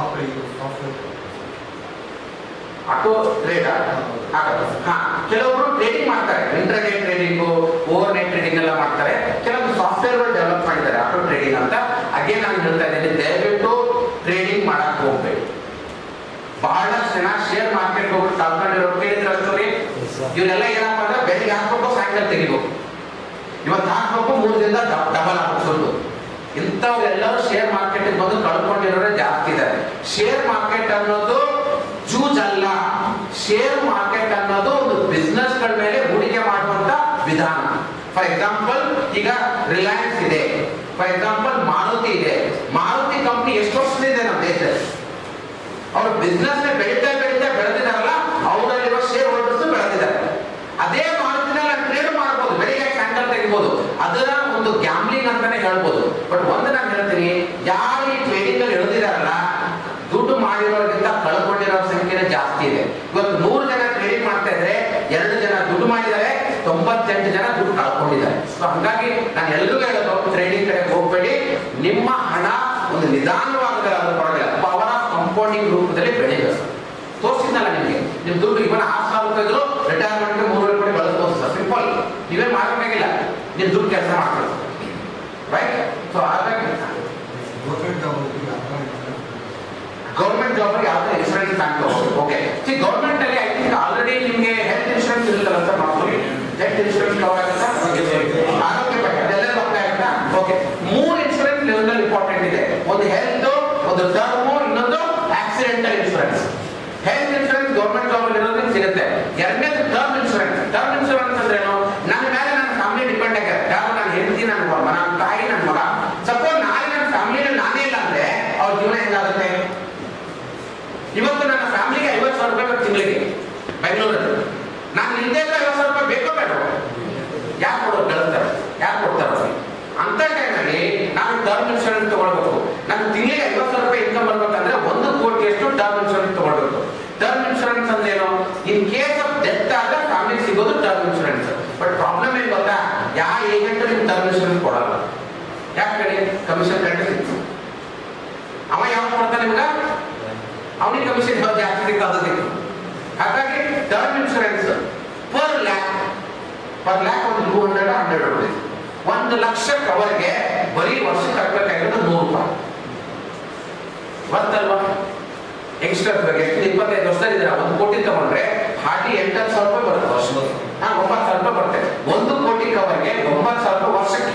ಆಟೋ ಟ್ರೇಡರ್ ಹಾ ಕೆಲವೊಬ್ರು ಟ್ರೇಡಿಂಗ್ ಮಾಡ್ತಾರೆ ಇಂಟರ್ನೆ ಟ್ರೇಡಿಂಗ್ ಓವರ್ ನೈಟ್ ಟ್ರೇಡಿಂಗ್ ಎಲ್ಲ ಮಾಡ್ತಾರೆ ಕೆಲವೊಂದು ಸಾಫ್ಟ್ವೇರ್ ಡೆವಲಪ್ ಮಾಡಿದ್ದಾರೆ ಆಟೋ ಟ್ರೇಡಿಂಗ್ ಅಂತ ಅಗೇನ್ ನಾನು ಹೇಳ್ತಾ ಇದ್ದೀನಿ ದಯವಿಟ್ಟು ಟ್ರೇಡಿಂಗ್ ಮಾಡಕ್ ಹೋಗ್ಬೇಡಿ ಬಹಳಷ್ಟು ಜನ ಶೇರ್ ಮಾರ್ಕೆಟ್ ಹೋಗ್ಬಿಟ್ಟು ಕಳ್ಕೊಂಡಿರೋ ಕೇಳಿದ್ರೆ ಸ್ಟೋರಿ Yes, sir. ಇವರೆಲ್ಲ ಏನಪ್ಪ ಅಂದ್ರೆ ಬೆಳಿಗ್ಗೆ ಹಾಕ್ಬೇಕು ಸಾಯಂಕಾಲ ತೆಗಿಬೇಕು ಇವತ್ತು ಹಾಕ್ಬೇಕು ಮೂರು ದಿನದ ಡಬಲ್ ಹಾಕ್ಬೇಕು ಇಂಥವ್ರೆಲ್ಲರೂ ಶೇರ್ ಮಾರ್ಕೆಟ್ ಬಂದು ಕಳ್ಕೊಂಡಿರೋರೇ ಜಾಸ್ತಿ ಇದ್ದಾರೆ ಶೇರ್ ಮಾರ್ಕೆಟ್ ಅನ್ನೋದು ಜೂಜ್ ಅಲ್ಲ ಶೇರ್ ಮಾರ್ಕೆಟ್ ಅನ್ನೋದು ಒಂದು ಬಿಸ್ನೆಸ್ ಗಳ ಮೇಲೆ ಹೂಡಿಕೆ ಮಾಡುವಂತ ವಿಧಾನ ಫಾರ್ ಎಕ್ಸಾಂಪಲ್ ಈಗ ರಿಲಯನ್ಸ್ ಇದೆ ಫಾರ್ ಎಕ್ಸಾಂಪಲ್ ಮಾರುತಿ ಇದೆ ಮಾರುತಿ ಕಂಪ್ನಿ ಎಷ್ಟು ವರ್ಷದಿಂದ ನಮ್ಮ ದೇಶದಲ್ಲಿ ಅವ್ರ ಬಿಸ್ನೆಸ್ ಬೆಳೀತಾ ಬೆಳೀತಾ ಬೆಳೆದಿದಾರಲ್ಲ ಅವರಲ್ಲಿರುವ ಶೇರ್ ಹೋಲ್ಡರ್ಸ್ ಬೆಳೆದಿದ್ದಾರೆ ಅದೇ ಮಾರುತಿನ ಟ್ರೇಡ್ ಮಾಡ್ಬೋದು ಬೆಳಿಗ್ಗೆ ಸಾಯಂಕಾಲ ತೆಗಿಬೋದು ಅದರ ಒಂದು ಗ್ಯಾಮ್ಲಿಂಗ್ ಅಂತಾನೆ ಹೇಳ್ಬೋದು ಬಟ್ ಒಂದು ನಾನು ಹೇಳ್ತೀನಿ ಯಾರು ಈ ಟ್ರೇಡಿಂಗ್ ಅಲ್ಲಿ ಇಳಿದಿದಾರಲ್ಲ ದುಡ್ಡು ಮಾಡಿರೋರಿಗಿಂತ ಕಳ್ಕೊಂಡಿರೋ ಸಂಖ್ಯೆನೇ ಜಾಸ್ತಿ ಇದೆ ಇವತ್ತು ನೂರು ಜನ ಟ್ರೇಡಿಂಗ್ ಮಾಡ್ತಾ ಇದ್ರೆ ಎರಡು ಜನ ದುಡ್ಡು ಮಾಡಿದ್ದಾರೆ ತೊಂಬತ್ತೆಂಟು ಜನ ದುಡ್ಡು ಕಳ್ಕೊಂಡಿದ್ದಾರೆ ಸೊ ಹಂಗಾಗಿ ನಾನು ಎಲ್ರಿಗೂ ಹೇಳೋದು ಟ್ರೇಡಿಂಗ್ ಕಡೆ ಹೋಗ್ಬೇಡಿ ನಿಮ್ಮ ಹಣ ಒಂದು ನಿಧಾನವಾಗದ ಪರವಾಗಿಲ್ಲ ಪವರ್ ಆಫ್ ಕಂಪೌಂಡಿಂಗ್ ರೂಪದಲ್ಲಿ ಬೆಳಿಬೇಕು ತೋರಿಸಿದ್ನಲ್ಲ ನಿಮಗೆ ನಿಮ್ ದುಡ್ಡು ಇವನ್ ಆರು ಸಾವಿರ ರೂಪಾಯಿ ಇದ್ರು ರಿಟೈರ್ಮೆಂಟ್ ಮೂರುವರೆ ಕೋಟಿ ಬಳಸ್ಬೋದು ಸರ್ ಸಿಂಪಲ್ ನೀವೇ ಮಾಡಬೇಕಾಗಿಲ್ಲ ನಿಮ್ ದುಡ್ಡು ಕೆಲಸ ಮಾಡ್ಕೊಳ್ಳಿ ರೈಟ್ ಸೊ ಹಾಗಾಗಿ ಗೌರ್ಮೆಂಟ್ ಜಾಬ್ ಯಾವ್ದು insurance bank okay see government ಅಲ್ಲಿ ಐ ಥಿಂಕ್ ಆಲ್ರೆಡಿ ನಿಮಗೆ ಹೆಲ್ತ್ ಇನ್ಶೂರೆನ್ಸ್ ಇರುತ್ತಲ್ಲ ಸರ್ ಮಾಡ್ಕೊಳ್ಳಿ ಹೆಲ್ತ್ ಇನ್ಶೂರೆನ್ಸ್ ಕವರ್ ಆಗುತ್ತಾ ಆರೋಗ್ಯ ಬಗ್ಗೆ ಅದೆಲ್ಲ ಅಪ್ಲೈ ಆಗುತ್ತಾ ಓಕೆ ಮೂರು ಇನ್ಶೂರೆನ್ಸ್ ಲೆವೆಲ್ ಇಂಪಾರ್ಟೆಂಟ್ ಇದೆ ಒಂದು ಹೆಲ್ತ್ ಒಂದು ಟರ್ಮ್ ಇನ್ನೊಂದು accidental insurance health insurance government job ಅಲ್ಲಿ ಇರೋದ್ರಿಂದ ಸಿಗುತ್ತೆ ಎರಡನೇದು ಟರ್ಮ್ ಇನ್ಶೂರೆನ್ಸ್ ಟರ್ಮ್ ಇನ್ಶೂರೆನ್ಸ್ ಅಂದ್ರೆ ಏನು ನನ್ನ ಮೇಲೆ ನನ್ನ ಫ್ಯಾಮಿಲಿ ಡಿಪೆಂಡ್ ಆಗಿದೆ ಯಾರು ನನ್ನ ಹೆಂಡತಿ ನನ್ನ ಮಗ ನನ್ನ ತಾಯಿ ನನ್ನ ಮಗ ಸಪೋಸ್ ನಾಳೆ ನನ್ನ ಫ್ಯಾಮಿಲಿ ನಾನೇ ಇಲ್ಲ ಅಂದ್ರೆ ಅವ್ರ ಜೀವನ ಹೆಂಗಾಗುತ್ತೆ ಇವತ್ತು ನನ್ನ ಫ್ಯಾಮಿಲಿಗೆ ಐವತ್ತು ಸಾವಿರ ರೂಪಾಯಿ ಬೇಕು ತಿಂಗಳಿಗೆ ಬೆಂಗಳೂರಲ್ಲಿ ನಾನು ನಿಂದೆ ಐವತ್ತು ಸಾವಿರ ರೂಪಾಯಿ ಬೇಕೋ ಬೇಡ ಯಾರು ಕೊಡೋರು ಗಳಿಸ್ತಾರೆ ಯಾರು ಕೊಡ್ತಾರೆ ಅವ್ರಿಗೆ? ಅಂತ ಟೈಮಲ್ಲಿ ನಾನು ಟರ್ಮ್ ಇನ್ಶೂರೆನ್ಸ್ ತಗೊಳ್ಬೇಕು ನಾನು ತಿಂಗಳಿಗೆ ಐವತ್ತು ಸಾವಿರ ರೂಪಾಯಿ ಇನ್ಕಮ್ ಬರ್ಬೇಕಂದ್ರೆ ಒಂದು ಕೋಟಿಯಷ್ಟು ಟರ್ಮ್ ಇನ್ಶೂರೆನ್ಸ್ ತಗೊಳ್ಬೇಕು ಟರ್ಮ್ ಇನ್ಶೂರೆನ್ಸ್ ಅಂದ್ರೆ ಏನು ಇನ್ ಕೇಸ್ ಆಫ್ ಡೆತ್ ಆದ್ರೆ ಫ್ಯಾಮಿಲಿ ಸಿಗೋದು ಟರ್ಮ್ ಇನ್ಶೂರೆನ್ಸ್ ಬಟ್ ಪ್ರಾಬ್ಲಮ್ ಏನ್ ಗೊತ್ತಾ ಯಾವ ಏಜೆಂಟ್ ನಿಮ್ಗೆ ಟರ್ಮ್ ಇನ್ಶೂರೆನ್ಸ್ ಕೊಡಲ್ಲ ಯಾಕೆ ಹೇಳಿ ಕಮಿಷನ್ ಕಟ್ಟಿ ಸಿಕ್ತು ಅವ ಯಾವಾಗ ಕೊಡ್ತಾನೆ ನಿಮ್ಗೆ ಅವನಿಗೆ ಕಮಿಷನ್ ಯಾವ್ದು ಜಾಸ್ತಿ ಸಿಗ್ತದೆ ಅದು ಸಿಕ್ತು ಹಾಗಾಗಿ term insurance per lakh per lakh ಒಂದು ಟೂ ಹಂಡ್ರೆಡ್ ಹಂಡ್ರೆಡ್ ರುಪೀಸ್ ಒಂದು ಲಕ್ಷ ಕವರ್ಗೆ ಬರೀ ವರ್ಷ ಕಟ್ಟಬೇಕಾಗಿರೋದು ನೂರು ರೂಪಾಯಿ ಗೊತ್ತಲ್ವಾ ಯಂಗ್ಸ್ಟರ್ಸ್ ಎಷ್ಟು ಇಪ್ಪತ್ತೈದು ವರ್ಷದಲ್ಲಿದ್ದಾರೆ ಒಂದು ಕೋಟಿ ತಗೊಂಡ್ರೆ ಹಾರ್ಡ್ಲಿ ಎಂಟತ್ತು ಸಾವಿರ ರೂಪಾಯಿ ಬರುತ್ತೆ ವರ್ಷ ಹಾ ಒಂಬತ್ತು ಸಾವಿರ ರೂಪಾಯಿ ಬರುತ್ತೆ ಒಂದು ಕೋಟಿ ಕವರ್ಗೆ ಒಂಬತ್ತು ಸಾವಿರ ರೂಪಾಯಿ ವರ್ಷಕ್ಕೆ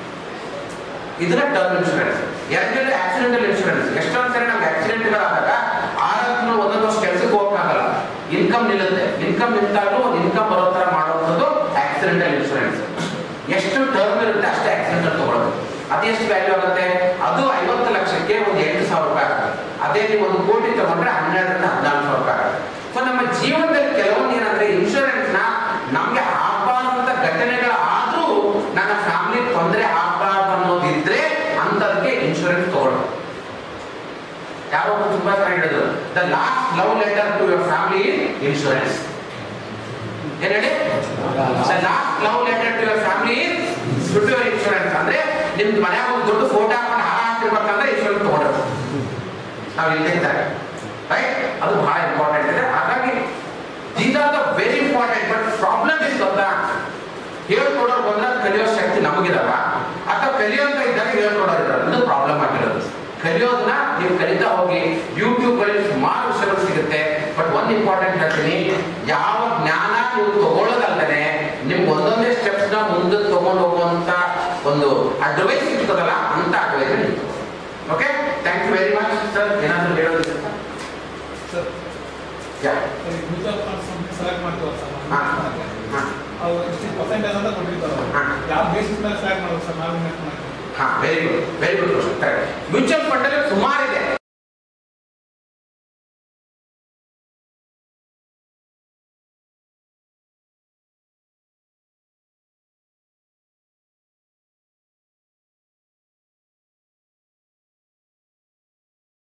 ಇದನ್ನ ಟರ್ಮ್ ಇನ್ಶೂರೆನ್ಸ್ ಎರಡನೇದು ಆಕ್ಸಿಡೆಂಟಲ್ ಇನ್ಶೂರೆನ್ಸ್ ಎಷ್ಟೊಂದು ಸರಿ ನಮ್ಗೆ ಆಕ್ಸಿಡೆಂಟ್ಗಳಾದಾಗ ಆರು ತಿಂಗಳು ಒಂದೊಂದು ವರ್ಷ ಕೆಲಸಕ್ಕೆ ಹೋಗಕ್ಕಾಗಲ್ಲ ಇನ್ಕಮ್ ನಿಲ್ಲುತ್ತೆ ಇನ್ಕಮ್ ನಿಂತಾಗಲೂ ಒಂದು ಇನ್ಕಮ್ ಬರೋ ತರ ಮಾಡುವಂಥದ್ದು ಆಕ್ಸಿಡೆಂಟಲ್ ಇನ್ಶೂರೆನ್ಸ್ ಎಷ್ಟು ಟರ್ಮ್ ಇರುತ್ತೆ ಅಷ್ಟೇ ಆಕ್ಸಿಡೆಂಟಲ್ ತಗೊಳ್ಳೋದು ಅದೆಷ್ಟು ವ್ಯಾಲ್ಯೂ ಆಗುತ್ತೆ ಅದು ಐವತ್ತು ಲಕ್ಷಕ್ಕೆ ಒಂದು ಎಂಟು ಸಾವಿರ ರೂಪಾಯಿ ಆಗುತ್ತೆ ಅದೇ ನೀವು ಒಂದು ಕೋಟಿ ತಗೊಂಡ್ರೆ ಹನ್ನೆರಡರಿಂದ ಹದಿನಾಲ್ಕು ಸಾವಿರ ರೂಪಾಯಿ ಆಗುತ್ತೆ ಸೊ ನಮ್ಮ ಜೀವನದಲ್ಲಿ ಕೆಲವೊಂದು ಏನಂದ್ರೆ ಇನ್ಶೂರೆನ್ಸ್ ನ ನಮ್ಗೆ ಆಗಬಾರ್ದಂತ ಘಟನೆಗಳಾದ್ರೂ ನನ್ನ ಫ್ಯಾಮಿಲಿ ತೊಂದರೆ ಆಗಬಾರ್ದು ಅನ್ನೋದಿದ್ರೆ ಅಂತದಕ್ಕೆ ಇನ್ಶೂರೆನ್ಸ್ ತಗೊಳ್ಳೋದು ಯಾರೋ ಒಬ್ರು ತುಂಬಾ ಚೆನ್ನಾಗಿ ಹೇಳಿದ್ರು the last love letter to your family insurance ಏನ್ ಹೇಳಿ the last love letter to your family to your insurance ಅಂದ್ರೆ ನಿಮ್ದು ಮನ್ಯಾಗ ಒಂದು ದೊಡ್ಡ ಫೋಟೋ ಹಾಕೊಂಡು ಹಾರ ಹಾಕ್ತಿರ್ಬೇಕಂದ್ರೆ ಇನ್ಶೂರೆನ್ಸ್ ತಗೊಂಡ್ರು ನಾವು ಇಲ್ಲಿ ಇದ್ದಾರೆ ರೈಟ್ ಅದು ಬಹಳ ಇಂಪಾರ್ಟೆಂಟ್ ಇದೆ ಹಾಗಾಗಿ these are the very important but problem ಏನ್ ಗೊತ್ತಾ ಹೇಳ್ಕೊಡೋರು ಬಂದ್ರೆ ಕಲಿಯೋ ಶಕ್ತಿ ನಮಗಿರಲ್ಲ ಅಥವಾ ಕಲಿಯೋಂತ ಇದ್ದಾಗ ಹೇಳ್ಕೊಡೋರು ಇರಲ್ಲ ಇದು ಪ್ರಾಬ್ಲಮ್ ಆಗಿರೋದು ಕಲಿಯೋದನ್ನ ನೀವು ಕಲಿತಾ ಹೋಗಿ ಯೂಟ್ಯೂಬ್ ಗಳಲ್ಲಿ ಸುಮಾರು ವಿಷಯಗಳು ಸಿಗುತ್ತೆ ಬಟ್ ಒಂದ್ ಇಂಪಾರ್ಟೆಂಟ್ ಹೇಳ್ತೀನಿ ಯಾವ ಜ್ಞಾನ ನೀವು ತಗೊಳ್ಳೋದಲ್ಲದೆ ನಿಮ್ಗೆ ಒಂದೊಂದೇ ಸ್ಟೆಪ್ಸ್ ನ ಮುಂದೆ ತಗೊಂಡು ಹೋಗುವಂತ ಒಂದು ಅಡ್ವೈಸ್ ಇರ್ತದಲ್ಲ ಅಂತ advice okay thank you very much sir ಏನಾದರೂ ಹೇಳೋದಿಲ್ಲ sir yeah mutual funds select ಮಾಡ್ತೀವಲ್ಲ ಸರ್ ಹಾ. ನಾವು ಹಾ. ಅವ್ರು ಇಷ್ಟು ಪರ್ಸೆಂಟೇಜ್ ಅಂತ ಕೊಟ್ಟಿರ್ತಾರೆ ಹಾ. ಯಾವ ಬೇಸಿಸ್ ಮೇಲೆ ಸೆಲೆಕ್ಟ್ ಮಾಡ್ಬೇಕು ಸರ್ ನಾವು ಇನ್ವೆಸ್ಟ್ ಮಾಡ್ತೀವಿ ಹಾ very good very good question correct mutual fund ಅಲ್ಲಿ ಸುಮಾರು ಇದೆ